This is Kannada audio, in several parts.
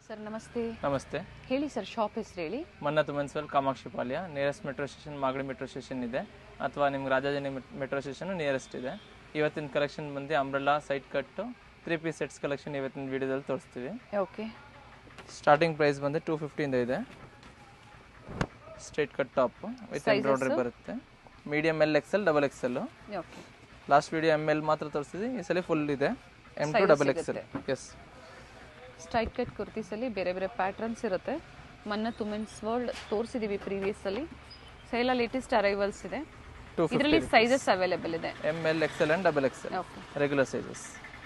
ಸರ್ ನಮಸ್ತೆ ನಮಸ್ತೆ ಹೇಳಿ ಸರ್ ಶಾಪ್ ಹೆಸರು ಹೇಳಿ Mannat municipal Kamakshi Palya nearest metro station Magadi metro station ಇದೆ ಅಥವಾ ನಿಮ್ಗೆ ರಾಜಾಜನಿ ಮೆಟ್ರೋ ಸ್ಟೇಷನ್ ನಿಯರೆಸ್ಟ್ ಇದೆ ಇವತ್ತಿನ ಕಲೆಕ್ಷನ್ ಬಂದು umbrella side cut three piece sets collection ಇವತ್ತಿನ ವಿಡಿಯೋದಲ್ಲಿ ತೋರಿಸ್ತೀವಿ ಓಕೆ ಸ್ಟಾರ್ಟಿಂಗ್ ಪ್ರೈಸ್ ಬಂದು ಟೂ ಫಿಫ್ಟಿಯಿಂದ ಇದೆ straight cut top with embroidery ಬರುತ್ತೆ medium L XL double XL okay last video M L ಮಾತ್ರ ತೋರಿಸಿದ್ವಿ ಈ ಸಲ ಫುಲ್ ಇದೆ M to double XL S straight cut ಕುರ್ತೀಸಲ್ಲಿ ಬೇರೆ ಬೇರೆ ಪ್ಯಾಟ್ರನ್ಸ್ ಇರುತ್ತೆ ಮೊನ್ನೆ ತುಮೆನ್ಸ್ ವರ್ಲ್ಡ್ ತೋರಿಸಿದ್ದೀವಿ ಪ್ರೀವಿಯಸ್ಸಲ್ಲಿ ಸೈಲ ಲೇಟೆಸ್ಟ್ ಅರೈವಲ್ಸ್ ಇದೆ ಟೂ ಇದರಲ್ಲಿ ಸೈಜಸ್ ಅವೈಲೇಬಲ್ ಇದೆ M L XL and double XL okay regular sizes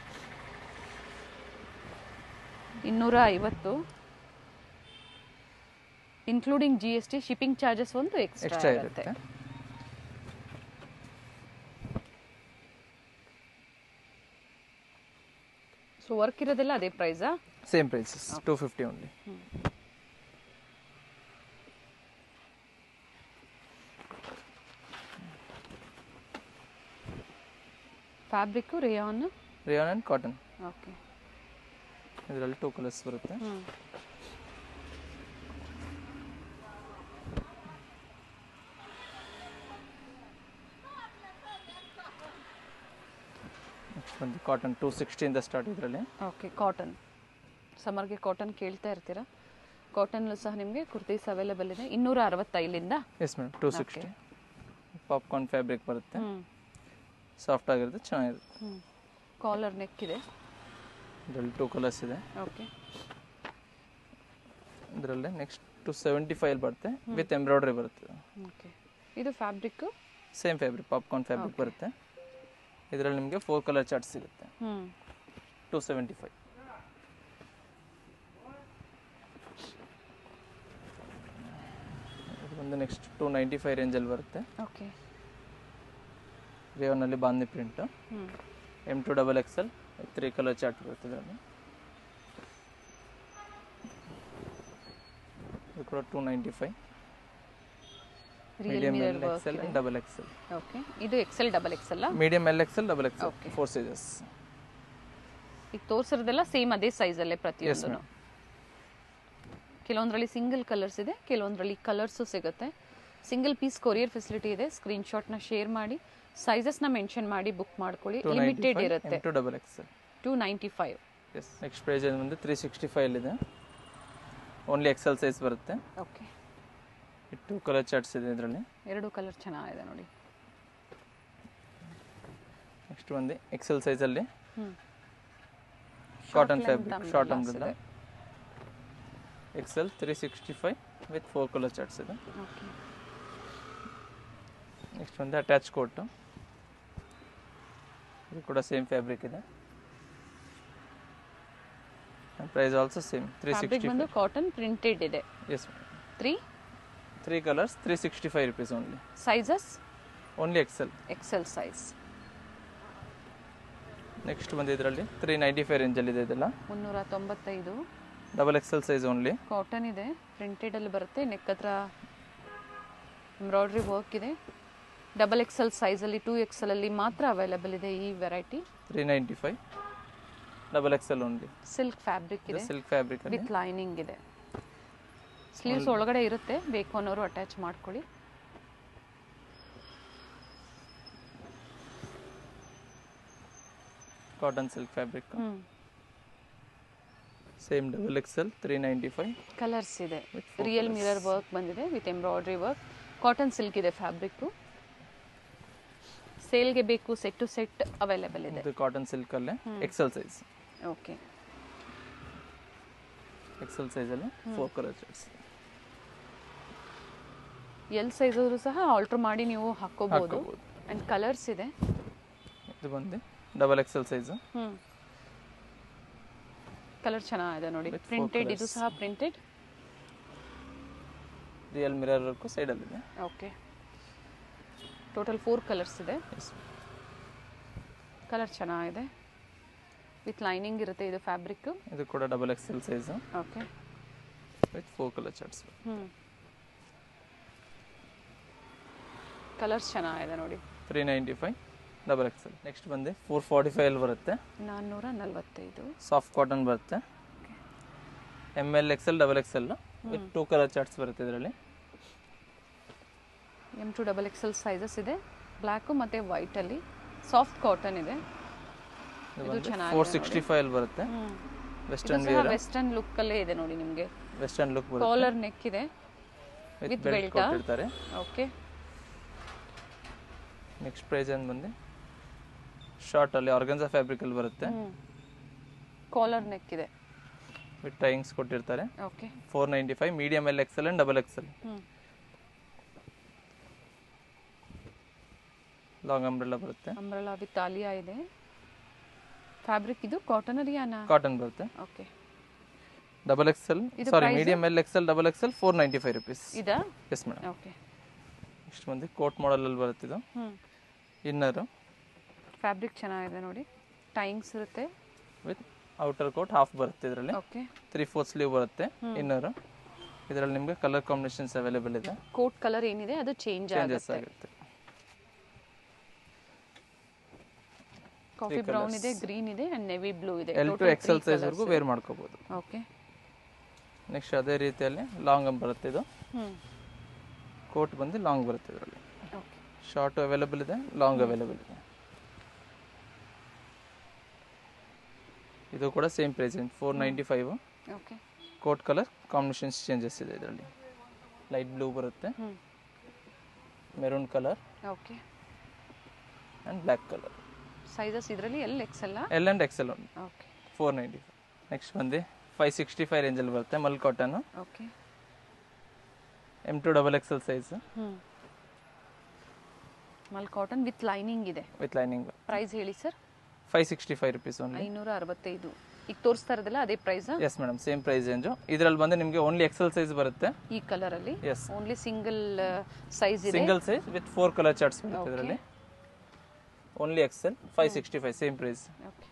ಇನ್ನೂರ ಐವತ್ತು including G S T shipping charges ಒಂದು ಎಕ್ಸ್ಟ್ರಾ ಎಕ್ಸ್ಟ್ರಾ ಇರುತ್ತೆ ಇರುತ್ತೆ ಸೊ ವರ್ಕ್ ಇರೋದೆಲ್ಲ ಅದೇ ಪ್ರೈಸಾ same prices two fifty only fabric rayon rayon and cotton okay ಇದರಲ್ಲಿ ಟೂ ಕಲರ್ಸ್ ಬರುತ್ತೆ ಹ್ಞೂ ನೆಕ್ಸ್ಟ್ ಬಂದು ಕಾಟನ್ ಟೂ ಸಿಕ್ಸ್ಟಿಯಿಂದ ಸ್ಟಾರ್ಟ್ ಇದರಲ್ಲಿ ಓಕೆ ಕಾಟನ್ ಸಮರ್ಗೆ ಕಾಟನ್ ಕೇಳ್ತಾ ಇರ್ತೀರಾ ಕಾಟನ್ಲು ಸಹ ನಿಮಗೆ ಕುರ್ತೀಸ್ ಅವೈಲೇಬಲ್ ಇದೆ ಇನ್ನೂರ ಅರವತ್ತೈದರಿಂದ yes madam two sixty popcorn fabric ಬರುತ್ತೆ ಹ್ಞೂ ಸಾಫ್ಟ್ ಆಗಿರುತ್ತೆ ಚೆನ್ನಾಗಿರುತ್ತೆ ಹ್ಞೂ ಕಾಲರ್ ನೆಕ್ ಇದೆ ಇದರಲ್ಲಿ ಟೂ ಕಲರ್ಸ್ ಇದೆ ಓಕೆ ಇದರಲ್ಲಿ ನೆಕ್ಸ್ಟ್ ಟು ಸೆವೆಂಟಿ ಫೈವ್ ಬರುತ್ತೆ ವಿತ್ ಎಂಬ್ರಾಯ್ಡ್ರಿ ಬರುತ್ತೆ ಓಕೆ ಇದು fabric same fabric popcorn fabric ಬರುತ್ತೆ ಇದರಲ್ಲಿ ನಿಮಗೆ ಫೋರ್ ಕಲರ್ ಚಾರ್ಟ್ ಸಿಗುತ್ತೆ ಹ್ಞೂ ಟೂ ಸೆವೆಂಟಿ ಫೈವ್ ಇದು ಬಂದು ನೆಕ್ಸ್ಟ್ ಟೂ ನೈಂಟಿ ಫೈವ್ ರೇಂಜಲ್ಲಿ ಬರುತ್ತೆ ಓಕೆ ರೇವನಲ್ಲಿ ಬಾಂದಿ ಪ್ರಿಂಟು ಹ್ಞೂ M to double XL three colour chart ಬರುತ್ತೆ ಇದರಲ್ಲಿ ಇದು ಕೂಡ two ninety five real medium mirror L work XL ಇದೆ ಡಬಲ್ ಎಕ್ಸೆಲ್ ಓಕೆ ಇದು ಎಕ್ಸೆಲ್ ಡಬಲ್ ಎಕ್ಸೆಲ್ಲ medium L XL double XL Okay. Four sizes ಈಗ ತೋರಿಸಿರೋದೆಲ್ಲ ಸೇಮ್ ಅದೇ ಸೈಜಲ್ಲೇ ಎಸ್ ಪ್ರತಿಯೊಂದು ಮೇಡಮ್ ಕೆಲವೊಂದರಲ್ಲಿ ಸಿಂಗಲ್ ಕಲರ್ಸ್ ಇದೆ ಕೆಲವೊಂದರಲ್ಲಿ ಕಲರ್ಸು ಸಿಗುತ್ತೆ ಸಿಂಗಲ್ ಪೀಸ್ ಕೊರಿಯರ್ ಫೆಸಿಲಿಟಿ ಇದೆ ಸ್ಕ್ರೀನ್ಶಾಟ್ನ ಶೇರ್ ಮಾಡಿ ಸೈಜಸ್ನ ಮೆನ್ಷನ್ ಮಾಡಿ ಬುಕ್ ಮಾಡ್ಕೊಳ್ಳಿ ಟೂ ನೈಂಟಿ ಲಿಮಿಟೆಡ್ ಫೈವ್ ಇರುತ್ತೆ M to double XL two ninety five yes next price ಬಂದು ತ್ರೀ ಸಿಕ್ಸ್ಟಿ ಫೈವ್ ಇದೆ ಓನ್ಲಿ ಎಕ್ಸೆಲ್ ಸೈಜ್ ಬರುತ್ತೆ ಓಕೆ ಟೂ ಕಲರ್ ಚಾರ್ಟ್ಸ್ ಇದೆ ಇದರಲ್ಲಿ ಎರಡು ಕಲರ್ ಚೆನ್ನಾಗಿದೆ ನೋಡಿ ನೆಕ್ಸ್ಟ್ ಬಂದು ಎಕ್ಸೆಲ್ ಸೈಜಲ್ಲಿ ಹ್ಞೂ cotton length fabric umbrellas short umbrella ಇದೆ. XL three sixty five with four colour charts ಇದೆ ಓಕೆ ನೆಕ್ಸ್ಟ್ ಬಂದು ಅಟ್ಯಾಚ್ ಕೋಟು ಇದು ಕೂಡ ಸೇಮ್ ಫ್ಯಾಬ್ರಿಕ್ ಇದೆ price also same three fabric sixty ಬಂದು ಕಾಟನ್ ಪ್ರಿಂಟೆಡ್ ಇದೆ yes three three colours three sixty five rupees only sizes only XL XL size next ಬಂದು ಇದರಲ್ಲಿ ತ್ರೀ ನೈಂಟಿ ಫೈವ್ ರೇಂಜಲ್ಲಿ ಇದೆಲ್ಲ ಮುನ್ನೂರ ತೊಂಬತ್ತೈದು double XL size only cotton ಇದೆ ಪ್ರಿಂಟೆಡ್ ಅಲ್ಲಿ ಬರುತ್ತೆ ನೆಕ್ ಹತ್ರ ಎಂಬ್ರಾಯ್ಡ್ರಿ ವರ್ಕ್ ಇದೆ ಡಬಲ್ ಎಕ್ಸೆಲ್ ಸೈಜಲ್ಲಿ ಟೂ ಎಕ್ಸೆಲ್ ಅಲ್ಲಿ ಮಾತ್ರ ಅವೈಲೇಬಲ್ ಇದೆ ಈ variety three ninety five double XL only silk fabric ಇದೆ ಸಿಲ್ಕ್ ಫ್ಯಾಬ್ರಿಕ್ ಅಲ್ಲಿ ವಿತ್ ಲೈನಿಂಗ್ ಇದೆ ಸ್ಲೀವ್ಸ್ ಒಳಗಡೆ ಇರುತ್ತೆ ಬೇಕು ಅನ್ನೋರು ಅಟ್ಯಾಚ್ ಮಾಡ್ಕೊಳ್ಳಿ cotton silk fabric hmm same double XL three ninety five colours ಇದೆ ರಿಯಲ್ ಮಿರರ್ ವರ್ಕ್ ಬಂದಿದೆ with embroidery work cotton silk ಇದೆ ಫ್ಯಾಬ್ರಿಕ್ಕು ಸೇಲ್ಗೆ ಬೇಕು ಸೆಟ್ ಟು ಸೆಟ್ ಅವೈಲೇಬಲ್ ಇದೆ ಇದು ಕಾಟನ್ ಸಿಲ್ಕ್ ಅಲ್ಲೇ ಎಕ್ಸೆಲ್ ಸೈಜ್ ಓಕೆ ಎಕ್ಸೆಲ್ ಸೈಜಲ್ಲಿ four colour charts L size ಅವರು ಸಹ ಆಲ್ಟರ್ ಮಾಡಿ ನೀವು ಹಾಕೋಬಹುದು ಹಾಕ್ಕೋಬೋದು. ಅಂಡ್ ಕಲರ್ಸ್ ಇದೆ ಇದು ಬಂದು double XL size hmm colour ಚೆನ್ನಾಗಿದೆ ನೋಡಿ With four ಪ್ರಿಂಟೆಡ್ ಇದು colours. ಸಹ ಪ್ರಿಂಟೆಡ್ ರಿಯಲ್ ಮಿರರ್ ವರ್ಕು ಸೈಡಲ್ಲಿದೆ ಓಕೆ ಟೋಟಲ್ ಫೋರ್ ಕಲರ್ಸ್ ಇದೆ ಎಸ್ ಕಲರ್ ಚೆನ್ನಾಗಿದೆ ವಿತ್ ಲೈನಿಂಗ್ ಇರುತ್ತೆ ಇದು ಫ್ಯಾಬ್ರಿಕ್ ಇದು ಕೂಡ double XL size okay with four colour charts hmm colours ಚೆನ್ನಾಗಿದೆ ನೋಡಿ three ninety five double XL next ಬಂದು ಫೋರ್ ಫಾರ್ಟಿ ಫೈವ್ ಅಲ್ಲಿ ಬರುತ್ತೆ ನಾನ್ನೂರ ನಲವತ್ತೈದು ಸಾಫ್ಟ್ ಕಾಟನ್ ಬರುತ್ತೆ M L XL double XL with two colour charts ಬರುತ್ತೆ ಇದರಲ್ಲಿ M to double XL sizes ಇದೆ ಬ್ಲ್ಯಾಕು ಮತ್ತು ವೈಟಲ್ಲಿ ಸಾಫ್ಟ್ ಕಾಟನ್ ಇದೆ ಇದು ಚೆನ್ನಾಗಿದೆ ಫೋರ್ ಸಿಕ್ಸ್ಟಿ ಫೈವ್ ಅಲ್ಲಿ ಬರುತ್ತೆ ವೆಸ್ಟರ್ನ್ ಇದು ಸಹ ವೆಸ್ಟರ್ನ್ ಲುಕ್ಕಲ್ಲೇ ಇದೆ ನೋಡಿ ನಿಮಗೆ ವೆಸ್ಟರ್ನ್ ಲುಕ್ ಬರುತ್ತೆ ಕಾಲರ್ ನೆಕ್ ಇದೆ ವಿತ್ with ಬೆಲ್ಟ್ belt ಆ? ಕೊಟ್ಟಿರ್ತಾರೆ ಓಕೆ ನೆಕ್ಸ್ಟ್ ಪ್ರೈಸ್ ಏನು ಬಂದು ಶಾರ್ಟ್ ಅಲ್ಲಿ ಆರ್ಗನ್ಸಾ ಫ್ಯಾಬ್ರಿಕ್ ಅಲ್ಲಿ ಬರುತ್ತೆ ಕಾಲರ್ ನೆಕ್ ಇದೆ ವಿತ್ ಟೈಯಿಂಗ್ಸ್ ಕೊಟ್ಟಿರ್ತಾರೆ okay four ninety five medium L XL and double XL ಹ್ಞೂ ಲಾಂಗ್ ಅಂಬ್ರೆಲ್ಲ ಬರುತ್ತೆ ಅಂಬ್ರಲಾ ವಿತ್ ಆಲಿಯಾ ಇದೆ ಫ್ಯಾಬ್ರಿಕ್ ಇದು ಕಾಟನ್ ರಿಯಾನಾ ಕಾಟನ್ ಬರುತ್ತೆ ಓಕೆ ಡಬಲ್ ಎಕ್ಸೆಲ್ ಇದು sorry price? Medium L XL double XL four ninety five rupees ಇದಾ ಎಸ್ ಮೇಡಮ್ ಓಕೆ ಇಷ್ಟು ಮಂದಿ ಕೋಟ್ ಮಾಡಲಲ್ಲಿ ಬರುತ್ತೆ ಇದು ಹ್ಞೂ ಇನ್ನರು ಫ್ಯಾಬ್ರಿಕ್ ಚೆನ್ನಾಗಿದೆ ನೋಡಿ ಟೈಂಗ್ಸ್ ಇರುತ್ತೆ ವಿತ್ ಔಟರ್ ಕೋಟ್ ಹಾಫ್ ಬರುತ್ತೆ ಇದರಲ್ಲಿ ಓಕೆ ತ್ರೀ ಫೋರ್ ಸ್ಲೀವ್ ಬರುತ್ತೆ ಇನ್ನರು ಇದರಲ್ಲಿ ನಿಮಗೆ ಕಲರ್ ಕಾಂಬಿನೇಷನ್ಸ್ ಅವೈಲೇಬಲ್ ಇದೆ ಕೋಟ್ ಕಲರ್ ಏನಿದೆ ಅದು ಚೇಂಜ್ ಚೇಂಜಸ್ ಆಗುತ್ತೆ ಆಗುತ್ತೆ ಕಾಫಿ ಬ್ರೌನ್ ಇದೆ ಗ್ರೀನ್ ಇದೆ ಅಂಡ್ ನೆವಿ ಬ್ಲೂ ಇದೆ ಎಲ್ ಟು ಎಕ್ಸೆಲ್ ಸೈಜ್ವರೆಗೂ ವೇರ್ ಮಾಡ್ಕೋಬೋದು ಓಕೆ ನೆಕ್ಸ್ಟ್ ಅದೇ ರೀತಿಯಲ್ಲಿ ಲಾಂಗ್ ಬರುತ್ತೆ ಇದು ಹ್ಞೂ ಕೋಟ್ ಬಂದು ಲಾಂಗ್ ಬರುತ್ತೆ ಇದರಲ್ಲಿ ಓಕೆ ಶಾರ್ಟ್ ಅವೈಲೇಬಲ್ ಇದೆ ಲಾಂಗ್ ಅವೈಲೇಬಲ್ ಇದೆ ಇದು ಕೂಡ same price four ninety five okay coat colour combinations changes ಇದೆ ಇದರಲ್ಲಿ ಲೈಟ್ ಬ್ಲೂ ಬರುತ್ತೆ ಹ್ಞೂ maroon colour okay and black colour sizes ಇದರಲ್ಲಿ ಎಲ್ ಎಕ್ಸೆಲ್ಲ L and XL okay four ninety five next ಬಂದು ಫೈವ್ ಸಿಕ್ಸ್ಟಿ ಫೈವ್ ರೇಂಜಲ್ಲಿ ಬರುತ್ತೆ mul cotton okay M to double XL size ಹ್ಞೂ ಮಲ್ ಕಾಟನ್ ವಿತ್ ಲೈನಿಂಗ್ ಇದೆ ವಿತ್ ಲೈನಿಂಗ್ ಪ್ರೈಸ್ ಹೇಳಿ sir five sixty five rupees only ಐನೂರ ಅರವತ್ತೈದು ಈಗ ತೋರಿಸ್ತಾ ಇರೋದಲ್ಲ ಅದೇ ಪ್ರೈಸಾ yes madam same price range ಇದರಲ್ಲಿ ಬಂದು ನಿಮಗೆ ಓನ್ಲಿ ಎಕ್ಸೆಲ್ ಸೈಜ್ ಬರುತ್ತೆ ಈ ಕಲರಲ್ಲಿ ಎಸ್ ಓನ್ಲಿ ಸಿಂಗಲ್ ಸೈಜ್ ಇದೆ single size with four colour charts ಬರುತ್ತೆ ಇದರಲ್ಲಿ only XL five sixty five same price okay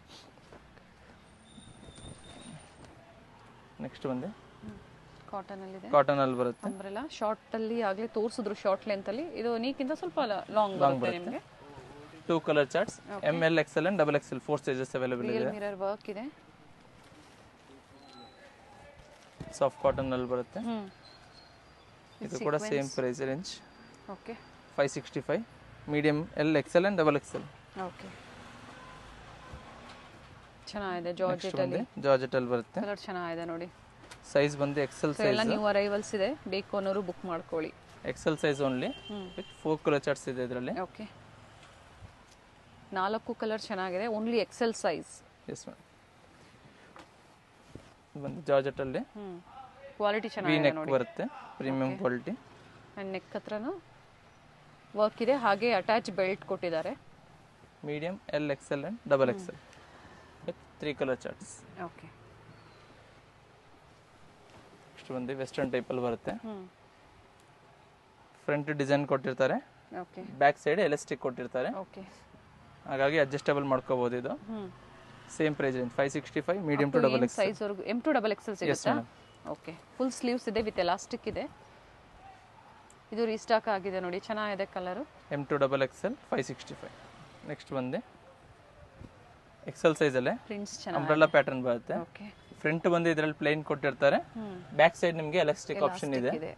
next ಬಂದು ಕಾಟನಲ್ಲಿದೆ ಕಾಟನ್ ಅಲ್ಲಿ ಬರುತ್ತೆ ಅಂಬ್ರೆಲ್ಲ ಶಾರ್ಟ್ ಅಲ್ಲಿ ಆಗ್ಲೇ ತೋರಿಸಿದ್ರು ಶಾರ್ಟ್ ಲೆಂತ್ ಅಲ್ಲಿ ಇದು ನೀಕಿಂತ ಸ್ವಲ್ಪ ಲಾಂಗ್ ಬರುತ್ತೆ ನಿಮಗೆ two colour charts M L XL and double XL four sizes available real ಇದೆ ಮಿರರ್ ವರ್ಕ್ ಇದೆ ಸಾಫ್ಟ್ ಕಾಟನ್ ಅಲ್ಲಿ ಬರುತ್ತೆ ಹ್ಮ್ ಇದು ಕೂಡ same price range okay five sixty five medium L XL and double XL okay ಚೆನ್ನಾಗಿದೆ ಜಾರ್ಜೆಟ್ ಅಲ್ಲಿ ಜಾರ್ಜೆಟ್ ಅಲ್ಲಿ ಬರುತ್ತೆ ಕಲರ್ ಚೆನ್ನಾಗಿದೆ ನೋಡಿ ಸೈಜ್ ಬಂದು ಎಕ್ಸೆಲ್ ಸೊ ಎಲ್ಲ ಸೈಜ್ ನ್ಯೂ ಅರೈವಲ್ಸ್ ಇದೆ ಬೇಕು ಅನ್ನೋರು ಬುಕ್ ಮಾಡ್ಕೊಳ್ಳಿ XL size only hmm with four colour charts ಇದೆ ಇದರಲ್ಲಿ ಓಕೆ ನಾಲ್ಕು ಕಲರ್ ಚೆನ್ನಾಗಿದೆ only XL size yes ma'am ಬಂದು ಜಾರ್ಜೆಟ್ ಅಲ್ಲಿ ಹ್ಮ್ ಕ್ವಾಲಿಟಿ ವಿ ಚೆನ್ನಾಗಿದೆ ನೆಕ್ ನೋಡಿ ಬರುತ್ತೆ ಪ್ರೀಮಿಯಂ ಕ್ವಾಲಿಟಿ ಆ್ಯಂಡ್ ನೆಕ್ ಹತ್ರನೂ ವರ್ಕ್ ಇದೆ ಹಾಗೆ ಅಟ್ಯಾಚ್ ಬೆಲ್ಟ್ ಕೊಟ್ಟಿದ್ದಾರೆ medium L XL and double XL with three colour charts okay ಇಷ್ಟು ಬಂದು ವೆಸ್ಟರ್ನ್ ಟೈಪಲ್ಲಿ ಬರುತ್ತೆ ಹ್ಮ್ ಫ್ರಂಟ್ ಡಿಸೈನ್ ಕೊಟ್ಟಿರ್ತಾರೆ ಓಕೆ ಬ್ಯಾಕ್ ಸೈಡ್ ಎಲೆಸ್ಟಿಕ್ ಕೊಟ್ಟಿರ್ತಾರೆ ಓಕೆ ಹಾಗಾಗಿ ಅಡ್ಜಸ್ಟಬಲ್ ಮಾಡ್ಕೋಬಹುದು ಇದು hmm same price range five sixty five medium to double X size ವರೆಗೂ ಎಮ್ ಟು ಡಬಲ್ ಎಕ್ಸೆಲ್ ಸಿಗುತ್ತಾ ಓಕೆ ಫುಲ್ ಸ್ಲೀವ್ಸ್ ಇದೆ ವಿತ್ ಎಲಾಸ್ಟಿಕ್ ಇದೆ ಇದು ರೀಸ್ಟಾಕ್ ಆಗಿದೆ ನೋಡಿ ಚೆನ್ನಾಗಿದೆ colour M to double XL five sixty five next ಬಂದು ಎಕ್ಸೆಲ್ ಸೈಜಲ್ಲೇ ಪ್ರಿಂಟ್ಸ್ ಚೆನ್ನಾಗಿ ಅಂಬ್ರೆಲ್ಲಾ ಪ್ಯಾಟರ್ನ್ ಬರುತ್ತೆ ಓಕೆ ಫ್ರಂಟ್ ಬಂದು ಇದರಲ್ಲಿ ಪ್ಲೇನ್ ಕೊಟ್ಟಿರ್ತಾರೆ ಹ್ಮ್ ಬ್ಯಾಕ್ ಸೈಡ್ ನಿಮಗೆ ಎಲಾಸ್ಟಿಕ್ ಆಪ್ಷನ್ ಇದೆ ಇದೆ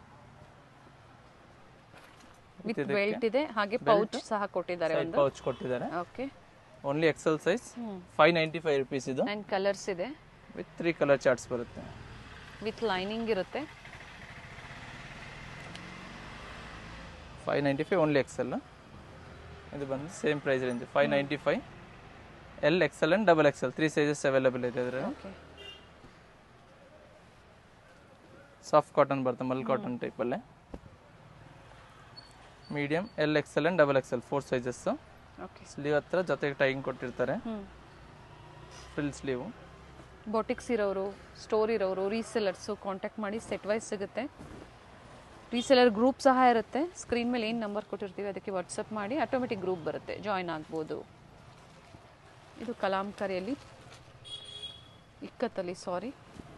ವಿತ್ ಬೆಲ್ಟ್ ಇದೆ ಹಾಗೆ ಪೌಚ್ ಸಹ ಕೊಟ್ಟಿದ್ದಾರೆ ಸೈಡ್ ಒಂದು ಪೌಚ್ ಕೊಟ್ಟಿದ್ದಾರೆ okay only XL size hmm five ninety five rupees ಇದು ಆ್ಯಂಡ್ ಕಲರ್ಸ್ ಇದೆ ವಿತ್ ತ್ರೀ ಕಲರ್ ಚಾರ್ಟ್ಸ್ ಬರುತ್ತೆ ವಿತ್ ಲೈನಿಂಗ್ ಇರುತ್ತೆ five ninety five only XL ಇದು ಬಂದು same price range five ninety five L XL and double XL three sizes available ಇದೆ ಇದರಲ್ಲಿ ಓಕೆ ಸಾಫ್ಟ್ ಕಾಟನ್ ಬರುತ್ತೆ ಮಲ್ ಕಾಟನ್ ಟೈಪಲ್ಲೇ medium L XL and double XL four sizes okay sleeve ಹತ್ರ ಜೊತೆಗೆ ಟೈಯಿಂಗ್ ಕೊಟ್ಟಿರ್ತಾರೆ ಹ್ಮ್ ಫಿಲ್ ಸ್ಲೀವು ಬೊಟಿಕ್ಸ್ ಇರೋರು ಸ್ಟೋರ್ ಇರೋರು ರೀಸೆಲರ್ಸು ಕಾಂಟ್ಯಾಕ್ಟ್ ಮಾಡಿ ಸೆಟ್ ವೈಸ್ ಸಿಗುತ್ತೆ ರೀಸೆಲರ್ ಗ್ರೂಪ್ ಸಹ ಇರುತ್ತೆ ಸ್ಕ್ರೀನ್ ಮೇಲೆ ಏನು ನಂಬರ್ ಕೊಟ್ಟಿರ್ತೀವಿ ಅದಕ್ಕೆ ವಾಟ್ಸಪ್ ಮಾಡಿ ಆಟೋಮೆಟಿಕ್ ಗ್ರೂಪ್ ಬರುತ್ತೆ ಜಾಯ್ನ್ ಆಗ್ಬೋದು ಇದು ಕಲಾಂಕರಿಯಲ್ಲಿ ಇಕ್ಕತ್ತಲ್ಲಿ ಸಾರಿ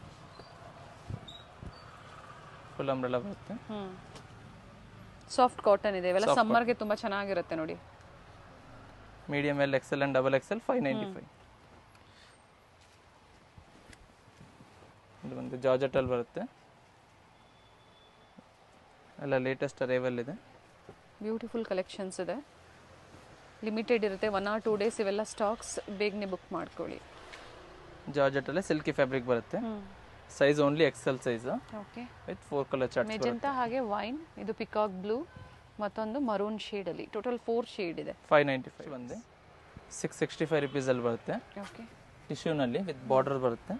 ಫುಲ್ ಅಂಬ್ರೆಲ್ಲ ಬರುತ್ತೆ ಹ್ಞೂ ಸಾಫ್ಟ್ ಕಾಟನ್ ಇದೆ ಇವೆಲ್ಲ ಸಮ್ಮರ್ಗೆ ತುಂಬ ಚೆನ್ನಾಗಿರುತ್ತೆ ನೋಡಿ medium L XL and double XL five ninety five ಇದು ಬಂದು ಇದು ಜಾರ್ಜೆಟಲ್ಲಿ ಬರುತ್ತೆ ಎಲ್ಲ ಲೇಟೆಸ್ಟ್ ಅರೈವಲ್ ಇದೆ ಬ್ಯೂಟಿಫುಲ್ ಕಲೆಕ್ಷನ್ಸ್ ಇದೆ ಲಿಮಿಟೆಡ್ ಇರುತ್ತೆ ಒನ್ ಆರ್ ಟೂ ಡೇಸ್ ಇವೆಲ್ಲ ಸ್ಟಾಕ್ಸ್ ಬೇಗನೆ ಬುಕ್ ಮಾಡ್ಕೊಳ್ಳಿ ಜಾರ್ಜೆಟಲ್ಲೇ ಸಿಲ್ಕಿ ಫ್ಯಾಬ್ರಿಕ್ ಬರುತ್ತೆ size only XL size okay with four colour charts magenta ಹಾಗೆ ವೈನ್ ಇದು ಪಿಕಾಕ್ ಬ್ಲೂ ಮತ್ತೊಂದು ಮರೂನ್ ಶೇಡಲ್ಲಿ ಟೋಟಲ್ ಫೋರ್ ಶೇಡ್ ಇದೆ ಫೈವ್ ನೈಂಟಿ ಫೈವ್ ಬಂದು ಸಿಕ್ಸ್ ಸಿಕ್ಸ್ಟಿ ಫೈವ್ ರುಪೀಸಲ್ಲಿ ಬರುತ್ತೆ ಓಕೆ ಟಿಶ್ಯೂನಲ್ಲಿ ವಿತ್ ಬಾರ್ಡರ್ ಬರುತ್ತೆ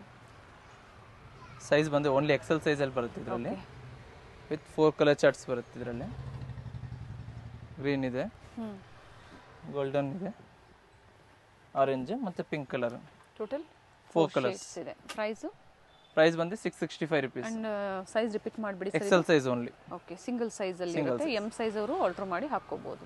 ಸೈಜ್ ಬಂದು ಓನ್ಲಿ ಎಕ್ಸೆಲ್ ಸೈಜಲ್ಲಿ ಬರುತ್ತೆ ಇದರಲ್ಲಿ ವಿತ್ ಫೋರ್ ಕಲರ್ ಚಾರ್ಟ್ಸ್ ಬರುತ್ತೆ ಇದರಲ್ಲಿ ಗ್ರೀನ್ ಇದೆ ಹ್ಞೂ ಗೋಲ್ಡನ್ ಇದೆ ಆರೆಂಜ್ ಮತ್ತು pink colour total four colours shades ಇದೆ ಪ್ರೈಸು ಪ್ರೈಸ್ ಬಂದು six sixty five rupees and size repeat ಮಾಡಿಬಿಡಿ sir XL size only okay single ಸೈಜಲ್ಲಿ ಇರುತ್ತೆ ಎಮ್ ಸೈಜ್ ಅವರು ಆಲ್ಟ್ರ್ ಮಾಡಿ ಹಾಕ್ಕೋಬೋದು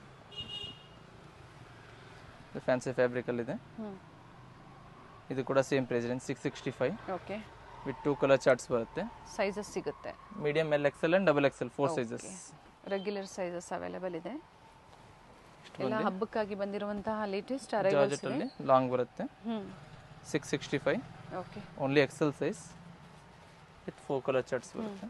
ಫ್ಯಾನ್ಸಿ ಫ್ಯಾಬ್ರಿಕಲ್ಲಿದೆ ಹ್ಞೂ ಇದು ಕೂಡ same price range six sixty five okay with two colour charts ಬರುತ್ತೆ ಸೈಜಸ್ ಸಿಗುತ್ತೆ medium L XL and double XL four sizes regular sizes available ಇದೆ ಎಲ್ಲ ಹಬ್ಬಕ್ಕಾಗಿ ಬಂದಿರುವಂತಹ ಲೇಟೆಸ್ಟ್ ಅರೈವಲ್ಸ್ ಜಾರ್ಜೆಟಲ್ಲಿ ಲಾಂಗ್ ಬರುತ್ತೆ ಹ್ಞೂ six sixty five okay only XL size with four colour charts ಬರುತ್ತೆ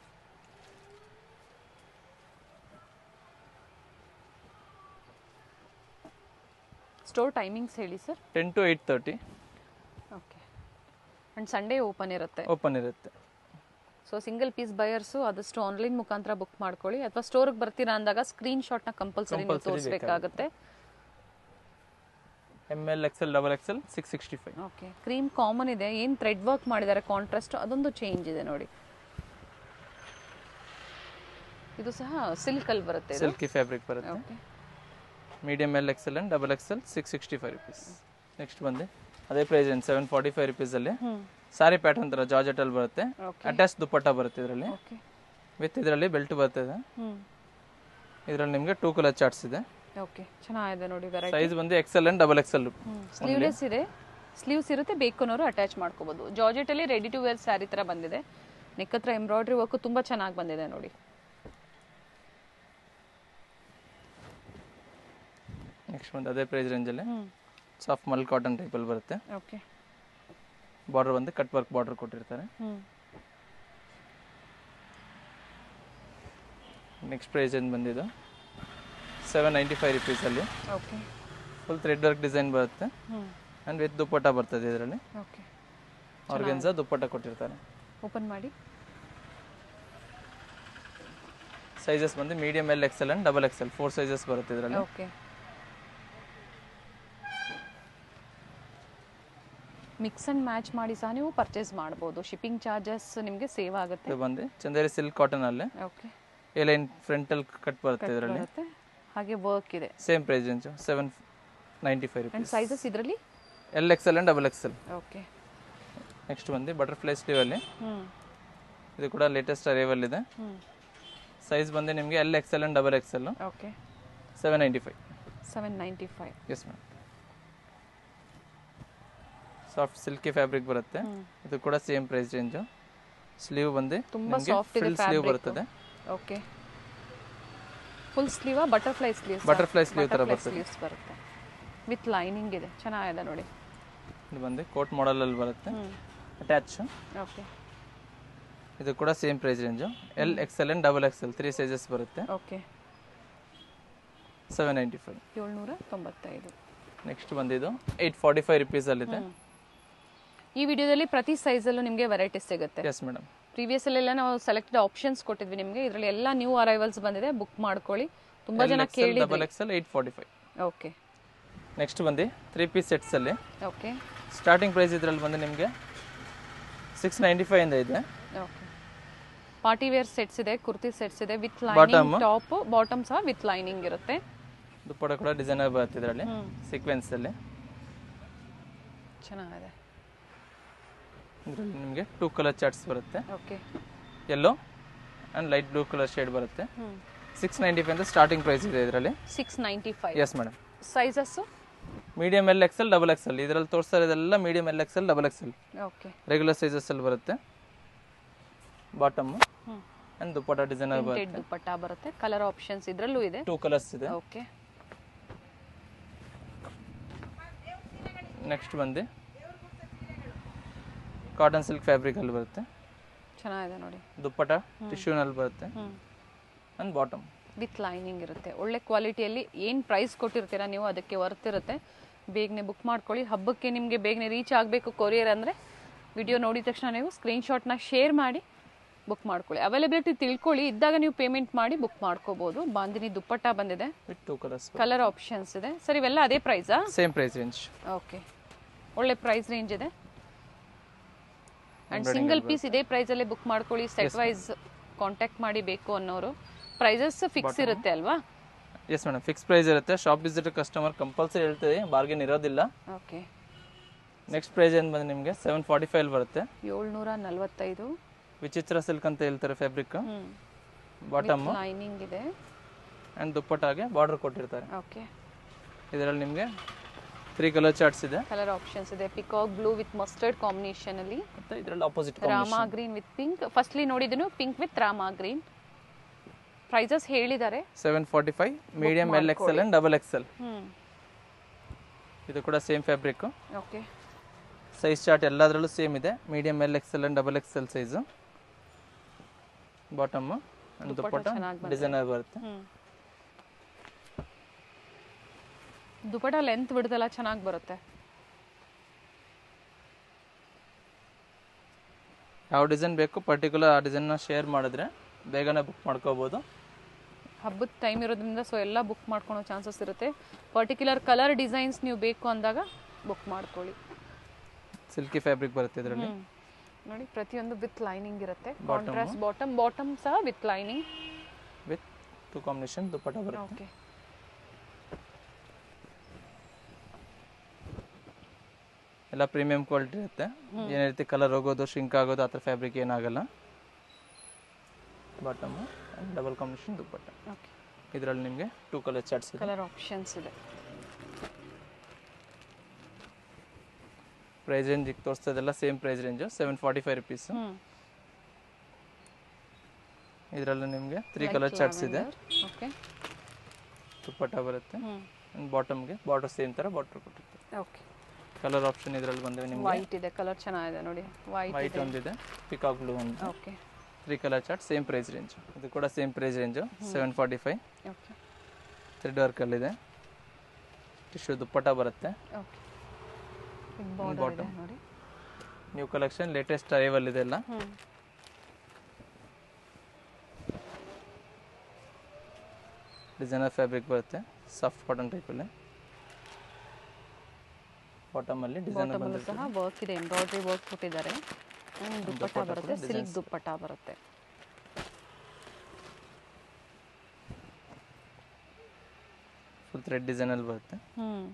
ಸ್ಟೋರ್ ಟೈಮಿಂಗ್ಸ್ ಹೇಳಿ sir ten to eight thirty okay and Sunday open ಇರುತ್ತೆ ಓಪನ್ ಇರುತ್ತೆ ಸೊ ಸಿಂಗಲ್ ಪೀಸ್ ಬಯರ್ಸು ಆದಷ್ಟು ಆನ್ಲೈನ್ ಮುಖಾಂತರ ಬುಕ್ ಮಾಡ್ಕೊಳ್ಳಿ ಅಥವಾ ಸ್ಟೋರ್ಗೆ ಬರ್ತೀರಾ ಅಂದಾಗ ಸ್ಕ್ರೀನ್ ಶಾಟ್ನ ಕಂಪಲ್ಸರಿ ನೀವು Compulsory ತೋರಿಸ್ಬೇಕಾಗುತ್ತೆ M L XL double XL six sixty five okay cream common ಇದೆ ಏನು ಥ್ರೆಡ್ ವರ್ಕ್ ಮಾಡಿದ್ದಾರೆ ಕಾಂಟ್ರಾಸ್ಟ್ ಅದೊಂದು ಚೇಂಜ್ ಇದೆ ನೋಡಿ ಇದು ಸಹ ಸಿಲ್ಕ್ ಅಲ್ಲಿ ಬರುತ್ತೆ ಇದು ಸಿಲ್ಕಿ ಫ್ಯಾಬ್ರಿಕ್ ಬರುತ್ತೆ okay medium L XL and double XL six sixty five rupees next ಬಂದು ಅದೇ ಪ್ರೈಸ್ ಏನು ಸೆವೆನ್ ಫಾರ್ಟಿ ಫೈವ್ ರುಪೀಸಲ್ಲಿ ಹ್ಮ್ ಸಾರಿ ಪ್ಯಾಟರ್ನ್ ಥರ ಜಾರ್ಜೆಟಲ್ಲಿ ಬರುತ್ತೆ ಓಕೆ ಅಟ್ಯಾಚ್ ದುಪ್ಪಟ್ಟ ಬರುತ್ತೆ ಇದರಲ್ಲಿ ಓಕೆ ವಿತ್ ಇದರಲ್ಲಿ ಬೆಲ್ಟ್ ಬರ್ತದೆ ಹ್ಮ್ ಇದರಲ್ಲಿ ನಿಮಗೆ ಟೂ ಕಲರ್ ಚಾರ್ಟ್ಸ್ ಇದೆ ಓಕೆ ಚೆನ್ನಾಗಿದೆ ನೋಡಿ ವೆರೈಟಿ ಸೈಜ್ ಬಂದು XL and double XL sleeveless ಇದೆ ಸ್ಲೀವ್ಸ್ ಇರುತ್ತೆ ಬೇಕನ್ನೋರು ಅಟ್ಯಾಚ್ ಮಾಡ್ಕೋಬಹುದು ಜಾರ್ಜೆಟ್ ಅಲ್ಲಿ ರೆಡಿ ಟು ವೇರ್ ಸ್ಯಾರಿ ತರ ಬಂದಿದೆ ನೆಕ್ ಹತ್ರ ಎಂಬ್ರಾಯ್ಡ್ರಿ ವರ್ಕ್ ತುಂಬಾ ಚೆನ್ನಾಗಿ ಬಂದಿದೆ ನೋಡಿ ನೆಕ್ಸ್ಟ್ ಬಂದು ಅದೇ ಪ್ರೈಸ್ ರೇಂಜಲ್ಲಿ ಹ್ಮ್ ಸಾಫ್ಟ್ ಮಲ್ ಕಾಟನ್ ಟೈಪಲ್ಲಿ ಬರುತ್ತೆ ಓಕೆ ಬಾರ್ಡರ್ ಬಂದು ಕಟ್ ವರ್ಕ್ ಬಾರ್ಡರ್ ಕೊಟ್ಟಿರ್ತಾರೆ ಹ್ಮ್ ನೆಕ್ಸ್ಟ್ ಪ್ರೈಸ್ ಏನು ಬಂದಿದ್ದು ಸೆವೆನ್ ನೈಂಟಿ ಫೈವ್ ರುಪೀಸಲ್ಲಿ okay full thread work design ಬರುತ್ತೆ ಹ್ಮ್ ಆ್ಯಂಡ್ ವಿತ್ ದುಪ್ಪಟ್ಟ ಬರ್ತದೆ ಇದರಲ್ಲಿ ಓಕೆ ಆರ್ಗೆನ್ಸ ದುಪ್ಪಟ್ಟ ಕೊಟ್ಟಿರ್ತಾರೆ ಓಪನ್ ಮಾಡಿ ಸೈಜಸ್ ಬಂದು medium L XL and double XL four sizes ಬರುತ್ತೆ ಇದರಲ್ಲಿ ಓಕೆ ಮಿಕ್ಸ್ ಅಂಡ್ ಮ್ಯಾಚ್ ಮಾಡಿ ಸಹ ನೀವು ಪರ್ಚೇಸ್ ಮಾಡ್ಬೋದು ಶಿಪ್ಪಿಂಗ್ ಚಾರ್ಜಸ್ ನಿಮಗೆ ಸೇವ್ ಆಗುತ್ತೆ ಇದು ಬಂದು ಚಂದೇರಿ ಸಿಲ್ಕ್ ಕಾಟನ್ ಅಲ್ಲಿ ಓಕೆ ಎ ಲೈನ್ ಫ್ರಂಟಲ್ಲಿ ಕಟ್ ಬರುತ್ತೆ ಇದರಲ್ಲಿ ಬರುತ್ತೆ ಹಾಗೆ ವರ್ಕ್ ಇದೆ same price range seven ninety five and rupees sizes ಇದರಲ್ಲಿ L XL and double XL okay next ಬಂದು ಬಟರ್ಫ್ಲೈ ಸ್ಲೀವಲ್ಲಿ ಹ್ಮ್ ಇದು ಕೂಡ ಲೇಟೆಸ್ಟ್ ಅರೈವಲ್ ಇದೆ ಹ್ಮ್ ಸೈಜ್ ಬಂದು ನಿಮಗೆ L XL and double XL okay seven ninety five seven ninety five yes ma'am soft silky fabric ಬರುತ್ತೆ ಇದು ಕೂಡ ಸೇಮ್ ಪ್ರೈಸ್ ರೇಂಜು ಸ್ಲೀವ್ ಬಂದು ತುಂಬಾ ನಿಮಗೆ soft ಇದೆ ಫುಲ್ ಸ್ಲೀವ್ fabric. ಬರ್ತದೆ ಓಕೆ ಫುಲ್ ಸ್ಲೀವಾ ಬಟರ್ಫ್ಲೈ ಸ್ಲೀವ್ಸ್ Butterfly sleeve ತರ ಬರ್ತದೆ. ಸ್ಲೀವ್ಸ್ ಬರುತ್ತೆ ವಿತ್ ಲೈನಿಂಗ್ ಇದೆ ಚೆನ್ನಾಗಿದೆ ನೋಡಿ ಇದು ಬಂದು ಕೋಟ್ ಮಾಡಲಲ್ಲಿ ಬರುತ್ತೆ ಹ್ಮ್ ಅಟ್ಯಾಚ್ ಓಕೆ ಇದು ಕೂಡ same price range L XL and double XL three sizes ಬರುತ್ತೆ ಓಕೆ ಸೆವೆನ್ ನೈಂಟಿ ಫೈವ್ ಏಳ್ನೂರ ತೊಂಬತ್ತೈದು ನೆಕ್ಸ್ಟ್ ಬಂದಿದ್ದು ಏಯ್ಟ್ ಫಾರ್ಟಿ ಫೈವ್ ರುಪೀಸಲ್ಲಿದೆ ಈ ವಿಡಿಯೋದಲ್ಲಿ ಪ್ರತಿ ಸೈಜಲ್ಲೂ ನಿಮಗೆ ವೆರೈಟೀಸ್ ಸಿಗುತ್ತೆ ಎಸ್ ಮೇಡಮ್ ಪ್ರೀವಿಯಸ್ ಅಲ್ಲೆಲ್ಲ ನಾವು ಸೆಲೆಕ್ಟೆಡ್ ಆಪ್ಷನ್ಸ್ ಕೊಟ್ಟಿದ್ವಿ ನಿಮಗೆ ಇದರಲ್ಲಿ ಎಲ್ಲ ನ್ಯೂ ಅರೈವಲ್ಸ್ ಬಂದಿದೆ ಬುಕ್ ಮಾಡ್ಕೊಳ್ಳಿ ತುಂಬಾ ಜನ ಕೇಳಿ double XL eight forty five okay next ಬಂದು ತ್ರೀ ಪೀಸ್ ಸೆಟ್ಸಲ್ಲಿ ಓಕೆ ಸ್ಟಾರ್ಟಿಂಗ್ ಪ್ರೈಸ್ ಇದರಲ್ಲಿ ಬಂದು ನಿಮಗೆ ಸಿಕ್ಸ್ ನೈಂಟಿ ಫೈವ್ ಇಂದ ಇದೆ ಓಕೆ ಪಾರ್ಟಿ ವೇರ್ ಸೆಟ್ಸ್ ಇದೆ ಕುರ್ತಿ ಸೆಟ್ಸ್ ಇದೆ with Bottom. Lining top bottom ಸಹ ವಿತ್ ಲೈನಿಂಗ್ ಇರುತ್ತೆ ದುಪ್ಪಟ ಕೂಡ ಡಿಸೈನರ್ ಬರುತ್ತೆ ಇದರಲ್ಲಿ ಹ್ಮ್. ಸೀಕ್ವೆನ್ಸಲ್ಲಿ ಚೆನ್ನಾಗಿದೆ ಇದರಲ್ಲಿ ನಿಮಗೆ ಟೂ ಕಲರ್ ಚಾರ್ಟ್ಸ್ ಬರುತ್ತೆ okay yellow and light blue colour shade ಬರುತ್ತೆ ಹ್ಞೂ ಸಿಕ್ಸ್ ನೈಂಟಿ ಫೈವ್ ಅಂತ ಸ್ಟಾರ್ಟಿಂಗ್ ಪ್ರೈಸ್ ಇದೆ ಇದರಲ್ಲಿ six ninety five yes madam sizes medium L XL double XL ಇದರಲ್ಲಿ ತೋರಿಸ್ತಾ ಇರೋದೆಲ್ಲ medium L XL double XL okay regular ಸೈಜಸ್ಸಲ್ಲಿ ಬರುತ್ತೆ ಬಾಟಮು ಹ್ಞೂ ಆ್ಯಂಡ್ ದುಪ್ಪಟ ಡಿಸೈನರ್ ಪ್ರಿಂಟೆಡ್ ಬರುತ್ತೆ ದುಪ್ಪಟ್ಟ ಬರುತ್ತೆ ಕಲರ್ ಆಪ್ಷನ್ಸ್ ಇದರಲ್ಲೂ ಇದೆ ಟೂ ಕಲರ್ಸ್ ಇದೆ ಓಕೆ ನೆಕ್ಸ್ಟ್ ಬಂದು ಕಾಟನ್ ಸಿಲ್ಕ್ ಫ್ಯಾಬ್ರಿಕಲ್ಲಿ ಬರುತ್ತೆ ಚೆನ್ನಾಗಿದೆ ನೋಡಿ ದುಪ್ಪಟ ಟಿಶ್ಯೂನಲ್ಲಿ ಬರುತ್ತೆ ಹ್ಞೂ ಆ್ಯಂಡ್ ಬಾಟಮ್ ವಿತ್ ಲೈನಿಂಗ್ ಇರುತ್ತೆ ಒಳ್ಳೆ ಕ್ವಾಲಿಟಿಯಲ್ಲಿ ಏನು ಪ್ರೈಸ್ ಕೊಟ್ಟಿರ್ತೀರಾ ನೀವು ಅದಕ್ಕೆ ವರ್ತ್ ಇರುತ್ತೆ ಬೇಗನೆ ಬುಕ್ ಮಾಡ್ಕೊಳ್ಳಿ ಹಬ್ಬಕ್ಕೆ ನಿಮಗೆ ಬೇಗನೆ ರೀಚ್ ಆಗಬೇಕು ಕೊರಿಯರ್ ಅಂದರೆ ವಿಡಿಯೋ ನೋಡಿದ ತಕ್ಷಣ ನೀವು ಸ್ಕ್ರೀನ್ಶಾಟ್ನ ಶೇರ್ ಮಾಡಿ ಬುಕ್ ಮಾಡ್ಕೊಳ್ಳಿ ಅವೈಲಬಿಲಿಟಿ ತಿಳ್ಕೊಳ್ಳಿ ಇದ್ದಾಗ ನೀವು ಪೇಮೆಂಟ್ ಮಾಡಿ ಬುಕ್ ಮಾಡ್ಕೋಬೋದು ಬಾಂದಿನಿ ದುಪ್ಪಟ್ಟ ಬಂದಿದೆ with two colours colour options ಇದೆ ಸರ್ ಇವೆಲ್ಲ ಅದೇ ಪ್ರೈಸಾ ಸೇಮ್ ಪ್ರೈಸ್ ರೇಂಜ್ ಓಕೆ ಒಳ್ಳೆ ಪ್ರೈಸ್ ರೇಂಜ್ ಇದೆ ಆ್ಯಂಡ್ ಸಿಂಗಲ್ ಪೀಸ್ ಇದೇ ಪ್ರೈಸಲ್ಲೇ ಬುಕ್ ಮಾಡ್ಕೊಳ್ಳಿ ಸೆಟ್ ವೈಸ್ ಕಾಂಟ್ಯಾಕ್ಟ್ ಮಾಡಿ ಬೇಕು ಅನ್ನೋರು ಪ್ರೈಸಸ್ ಫಿಕ್ಸ್ ಇರುತ್ತೆ ಅಲ್ವಾ ಎಸ್ ಮೇಡಮ್ ಫಿಕ್ಸ್ ಪ್ರೈಸ್ ಇರುತ್ತೆ ಶಾಪ್ ವಿಸಿಟ್ ಕಸ್ಟಮರ್ ಕಂಪಲ್ಸರಿ ಹೇಳ್ತದೆ ಬಾರ್ಗೇನ್ ಇರೋದಿಲ್ಲ ಓಕೆ ನೆಕ್ಸ್ಟ್ ಪ್ರೈಸ್ ಏನು ಬಂದು ನಿಮಗೆ ಸೆವೆನ್ ಫಾರ್ಟಿ ಫೈವ್ ಬರುತ್ತೆ ಏಳ್ನೂರ ನಲವತ್ತೈದು ವಿಚಿತ್ರ ಸಿಲ್ಕ್ ಅಂತ ಹೇಳ್ತಾರೆ ಫ್ಯಾಬ್ರಿಕ್ ಹ್ಞೂ ಬಾಟಮ್ ಲೈನಿಂಗ್ ಇದೆ ಆ್ಯಂಡ್ ದುಪ್ಪಟ್ಟಾಗೆ ಬಾರ್ಡರ್ ಕೊಟ್ಟಿರ್ತಾರೆ ಓಕೆ ಇದರಲ್ಲಿ ನಿಮಗೆ ತ್ರೀ ಕಲರ್ ಚಾರ್ಟ್ಸ್ ಇದೆ ಕಲರ್ ಆಪ್ಷನ್ಸ್ ಇದೆ peacock blue with mustard combination ಅಲ್ಲಿ ಮತ್ತು ಇದರಲ್ಲಿ opposite rama green with pink firstly ನೋಡಿದನು pink with rama green prices ಹೇಳಿದ್ದಾರೆ seven forty five medium L XL and double XL ಹ್ಞೂ ಇದು ಕೂಡ same fabric okay size chart ಎಲ್ಲದರಲ್ಲೂ ಸೇಮ್ ಇದೆ medium L XL and double XL size bottom and dupatta designer ಬರುತ್ತೆ ಹ್ಞೂ ದುಪಟ ಲೆಂತ್ ಬಿಡ್ದಲ್ಲ ಚೆನ್ನಾಗಿ ಬರುತ್ತೆ ಯಾವ ಡಿಸೈನ್ ಬೇಕು ಪರ್ಟಿಕ್ಯುಲರ್ ಆ ಡಿಸೈನ್ನ ಶೇರ್ ಮಾಡಿದ್ರೆ ಬೇಗನೆ ಬುಕ್ ಮಾಡ್ಕೋಬೋದು ಹಬ್ಬದ ಟೈಮ್ ಇರೋದ್ರಿಂದ ಸೊ ಎಲ್ಲ ಬುಕ್ ಮಾಡ್ಕೊಳೋ ಚಾನ್ಸಸ್ ಇರುತ್ತೆ ಪರ್ಟಿಕ್ಯುಲರ್ ಕಲರ್ ಡಿಸೈನ್ಸ್ ನೀವು ಬೇಕು ಅಂದಾಗ ಬುಕ್ ಮಾಡ್ಕೊಳ್ಳಿ ಸಿಲ್ಕಿ ಫ್ಯಾಬ್ರಿಕ್ ಬರುತ್ತೆ ಇದರಲ್ಲಿ ಹ್ಮ್. ನೋಡಿ ಪ್ರತಿಯೊಂದು ವಿತ್ ಲೈನಿಂಗ್ ಇರುತ್ತೆ ಕಾಂಟ್ರಾಸ್ಟ್ ಬಾಟಮ್ ಬಾಟಮ್ ಸಹ with lining with two combination dupatta ಬರುತ್ತೆ ಓಕೆ ಎಲ್ಲ ಪ್ರೀಮಿಯಂ ಕ್ವಾಲಿಟಿ ಇರುತ್ತೆ ಏನೇ ರೀತಿ ಕಲರ್ ಹೋಗೋದು ಶಿಂಕ್ ಆಗೋದು ಆ ಥರ ಫ್ಯಾಬ್ರಿಕ್ ಏನಾಗಲ್ಲ bottom double combination dupatta okay ಇದರಲ್ಲಿ ನಿಮಗೆ ಟೂ ಕಲರ್ ಚಾರ್ಟ್ಸ್ ಇದೆ ಕಲರ್ ಆಪ್ಷನ್ಸ್ ಇದೆ ಪ್ರೈಸ್ ರೇಂಜ್ ಈಗ ತೋರಿಸ್ತದೆಲ್ಲ same price range seven forty five rupees hmm ಇದರಲ್ಲಿ ನಿಮಗೆ ತ್ರೀ ಕಲರ್ ಚಾರ್ಟ್ಸ್ ಇದೆ ಓಕೆ ದುಪ್ಪಟ್ಟ ಬರುತ್ತೆ ಹ್ಮ್ ಬಾಟಮ್ಗೆ ಬಾರ್ಡರ್ ಸೇಮ್ ಥರ ಬಾರ್ಡರ್ ಕೊಟ್ಟಿರ್ತಾರೆ ಓಕೆ ಕಲರ್ ಆಪ್ಷನ್ ಇದರಲ್ಲಿ ಬಂದಿವೆ ನಿಮಗೆ ವೈಟ್ ಇದೆ ಕಲರ್ ಚೆನ್ನಾಗಿದೆ ನೋಡಿ ವೈಟ್ ವೈಟ್ ಒಂದಿದೆ ಪಿಕಾಕ್ ಬ್ಲೂ ಒಂದು okay three colour chart same price range ಇದು ಕೂಡ same price range seven forty five okay thread ವರ್ಕಲ್ಲಿದೆ ಟಿಶ್ಯೂ ದುಪ್ಪಟ್ಟ ಬರುತ್ತೆ ಓಕೆ ಬಾರ್ಡರ್ ಇದೆ ನೋಡಿ ನ್ಯೂ ಕಲೆಕ್ಷನ್ ಲೇಟೆಸ್ಟ್ ಅರೈವಲ್ ಇದೆ ಎಲ್ಲ ಹ್ಮ್ ಡಿಸೈನರ್ ಫ್ಯಾಬ್ರಿಕ್ ಬರುತ್ತೆ ಸಾಫ್ಟ್ ಕಾಟನ್ ಟೈಪಲ್ಲಿ ಬಾಟಮಲ್ಲಿ ಡಿಸೈನರ್ ಬಾಟಮಲ್ಲೂ ಸಹ ವರ್ಕ್ ಇದೆ ಎಂಬ್ರಾಯ್ಡ್ರಿ ವರ್ಕ್ ಕೊಟ್ಟಿದ್ದಾರೆ And ದುಪ್ಪಟ್ಟ ಬರುತ್ತೆ ಸಿಲ್ಕ್ ದುಪ್ಪಟ್ಟ ಬರುತ್ತೆ ಫುಲ್ ಥ್ರೆಡ್ ಡಿಸೈನಲ್ಲಿ ಬರುತ್ತೆ ಹ್ಮ್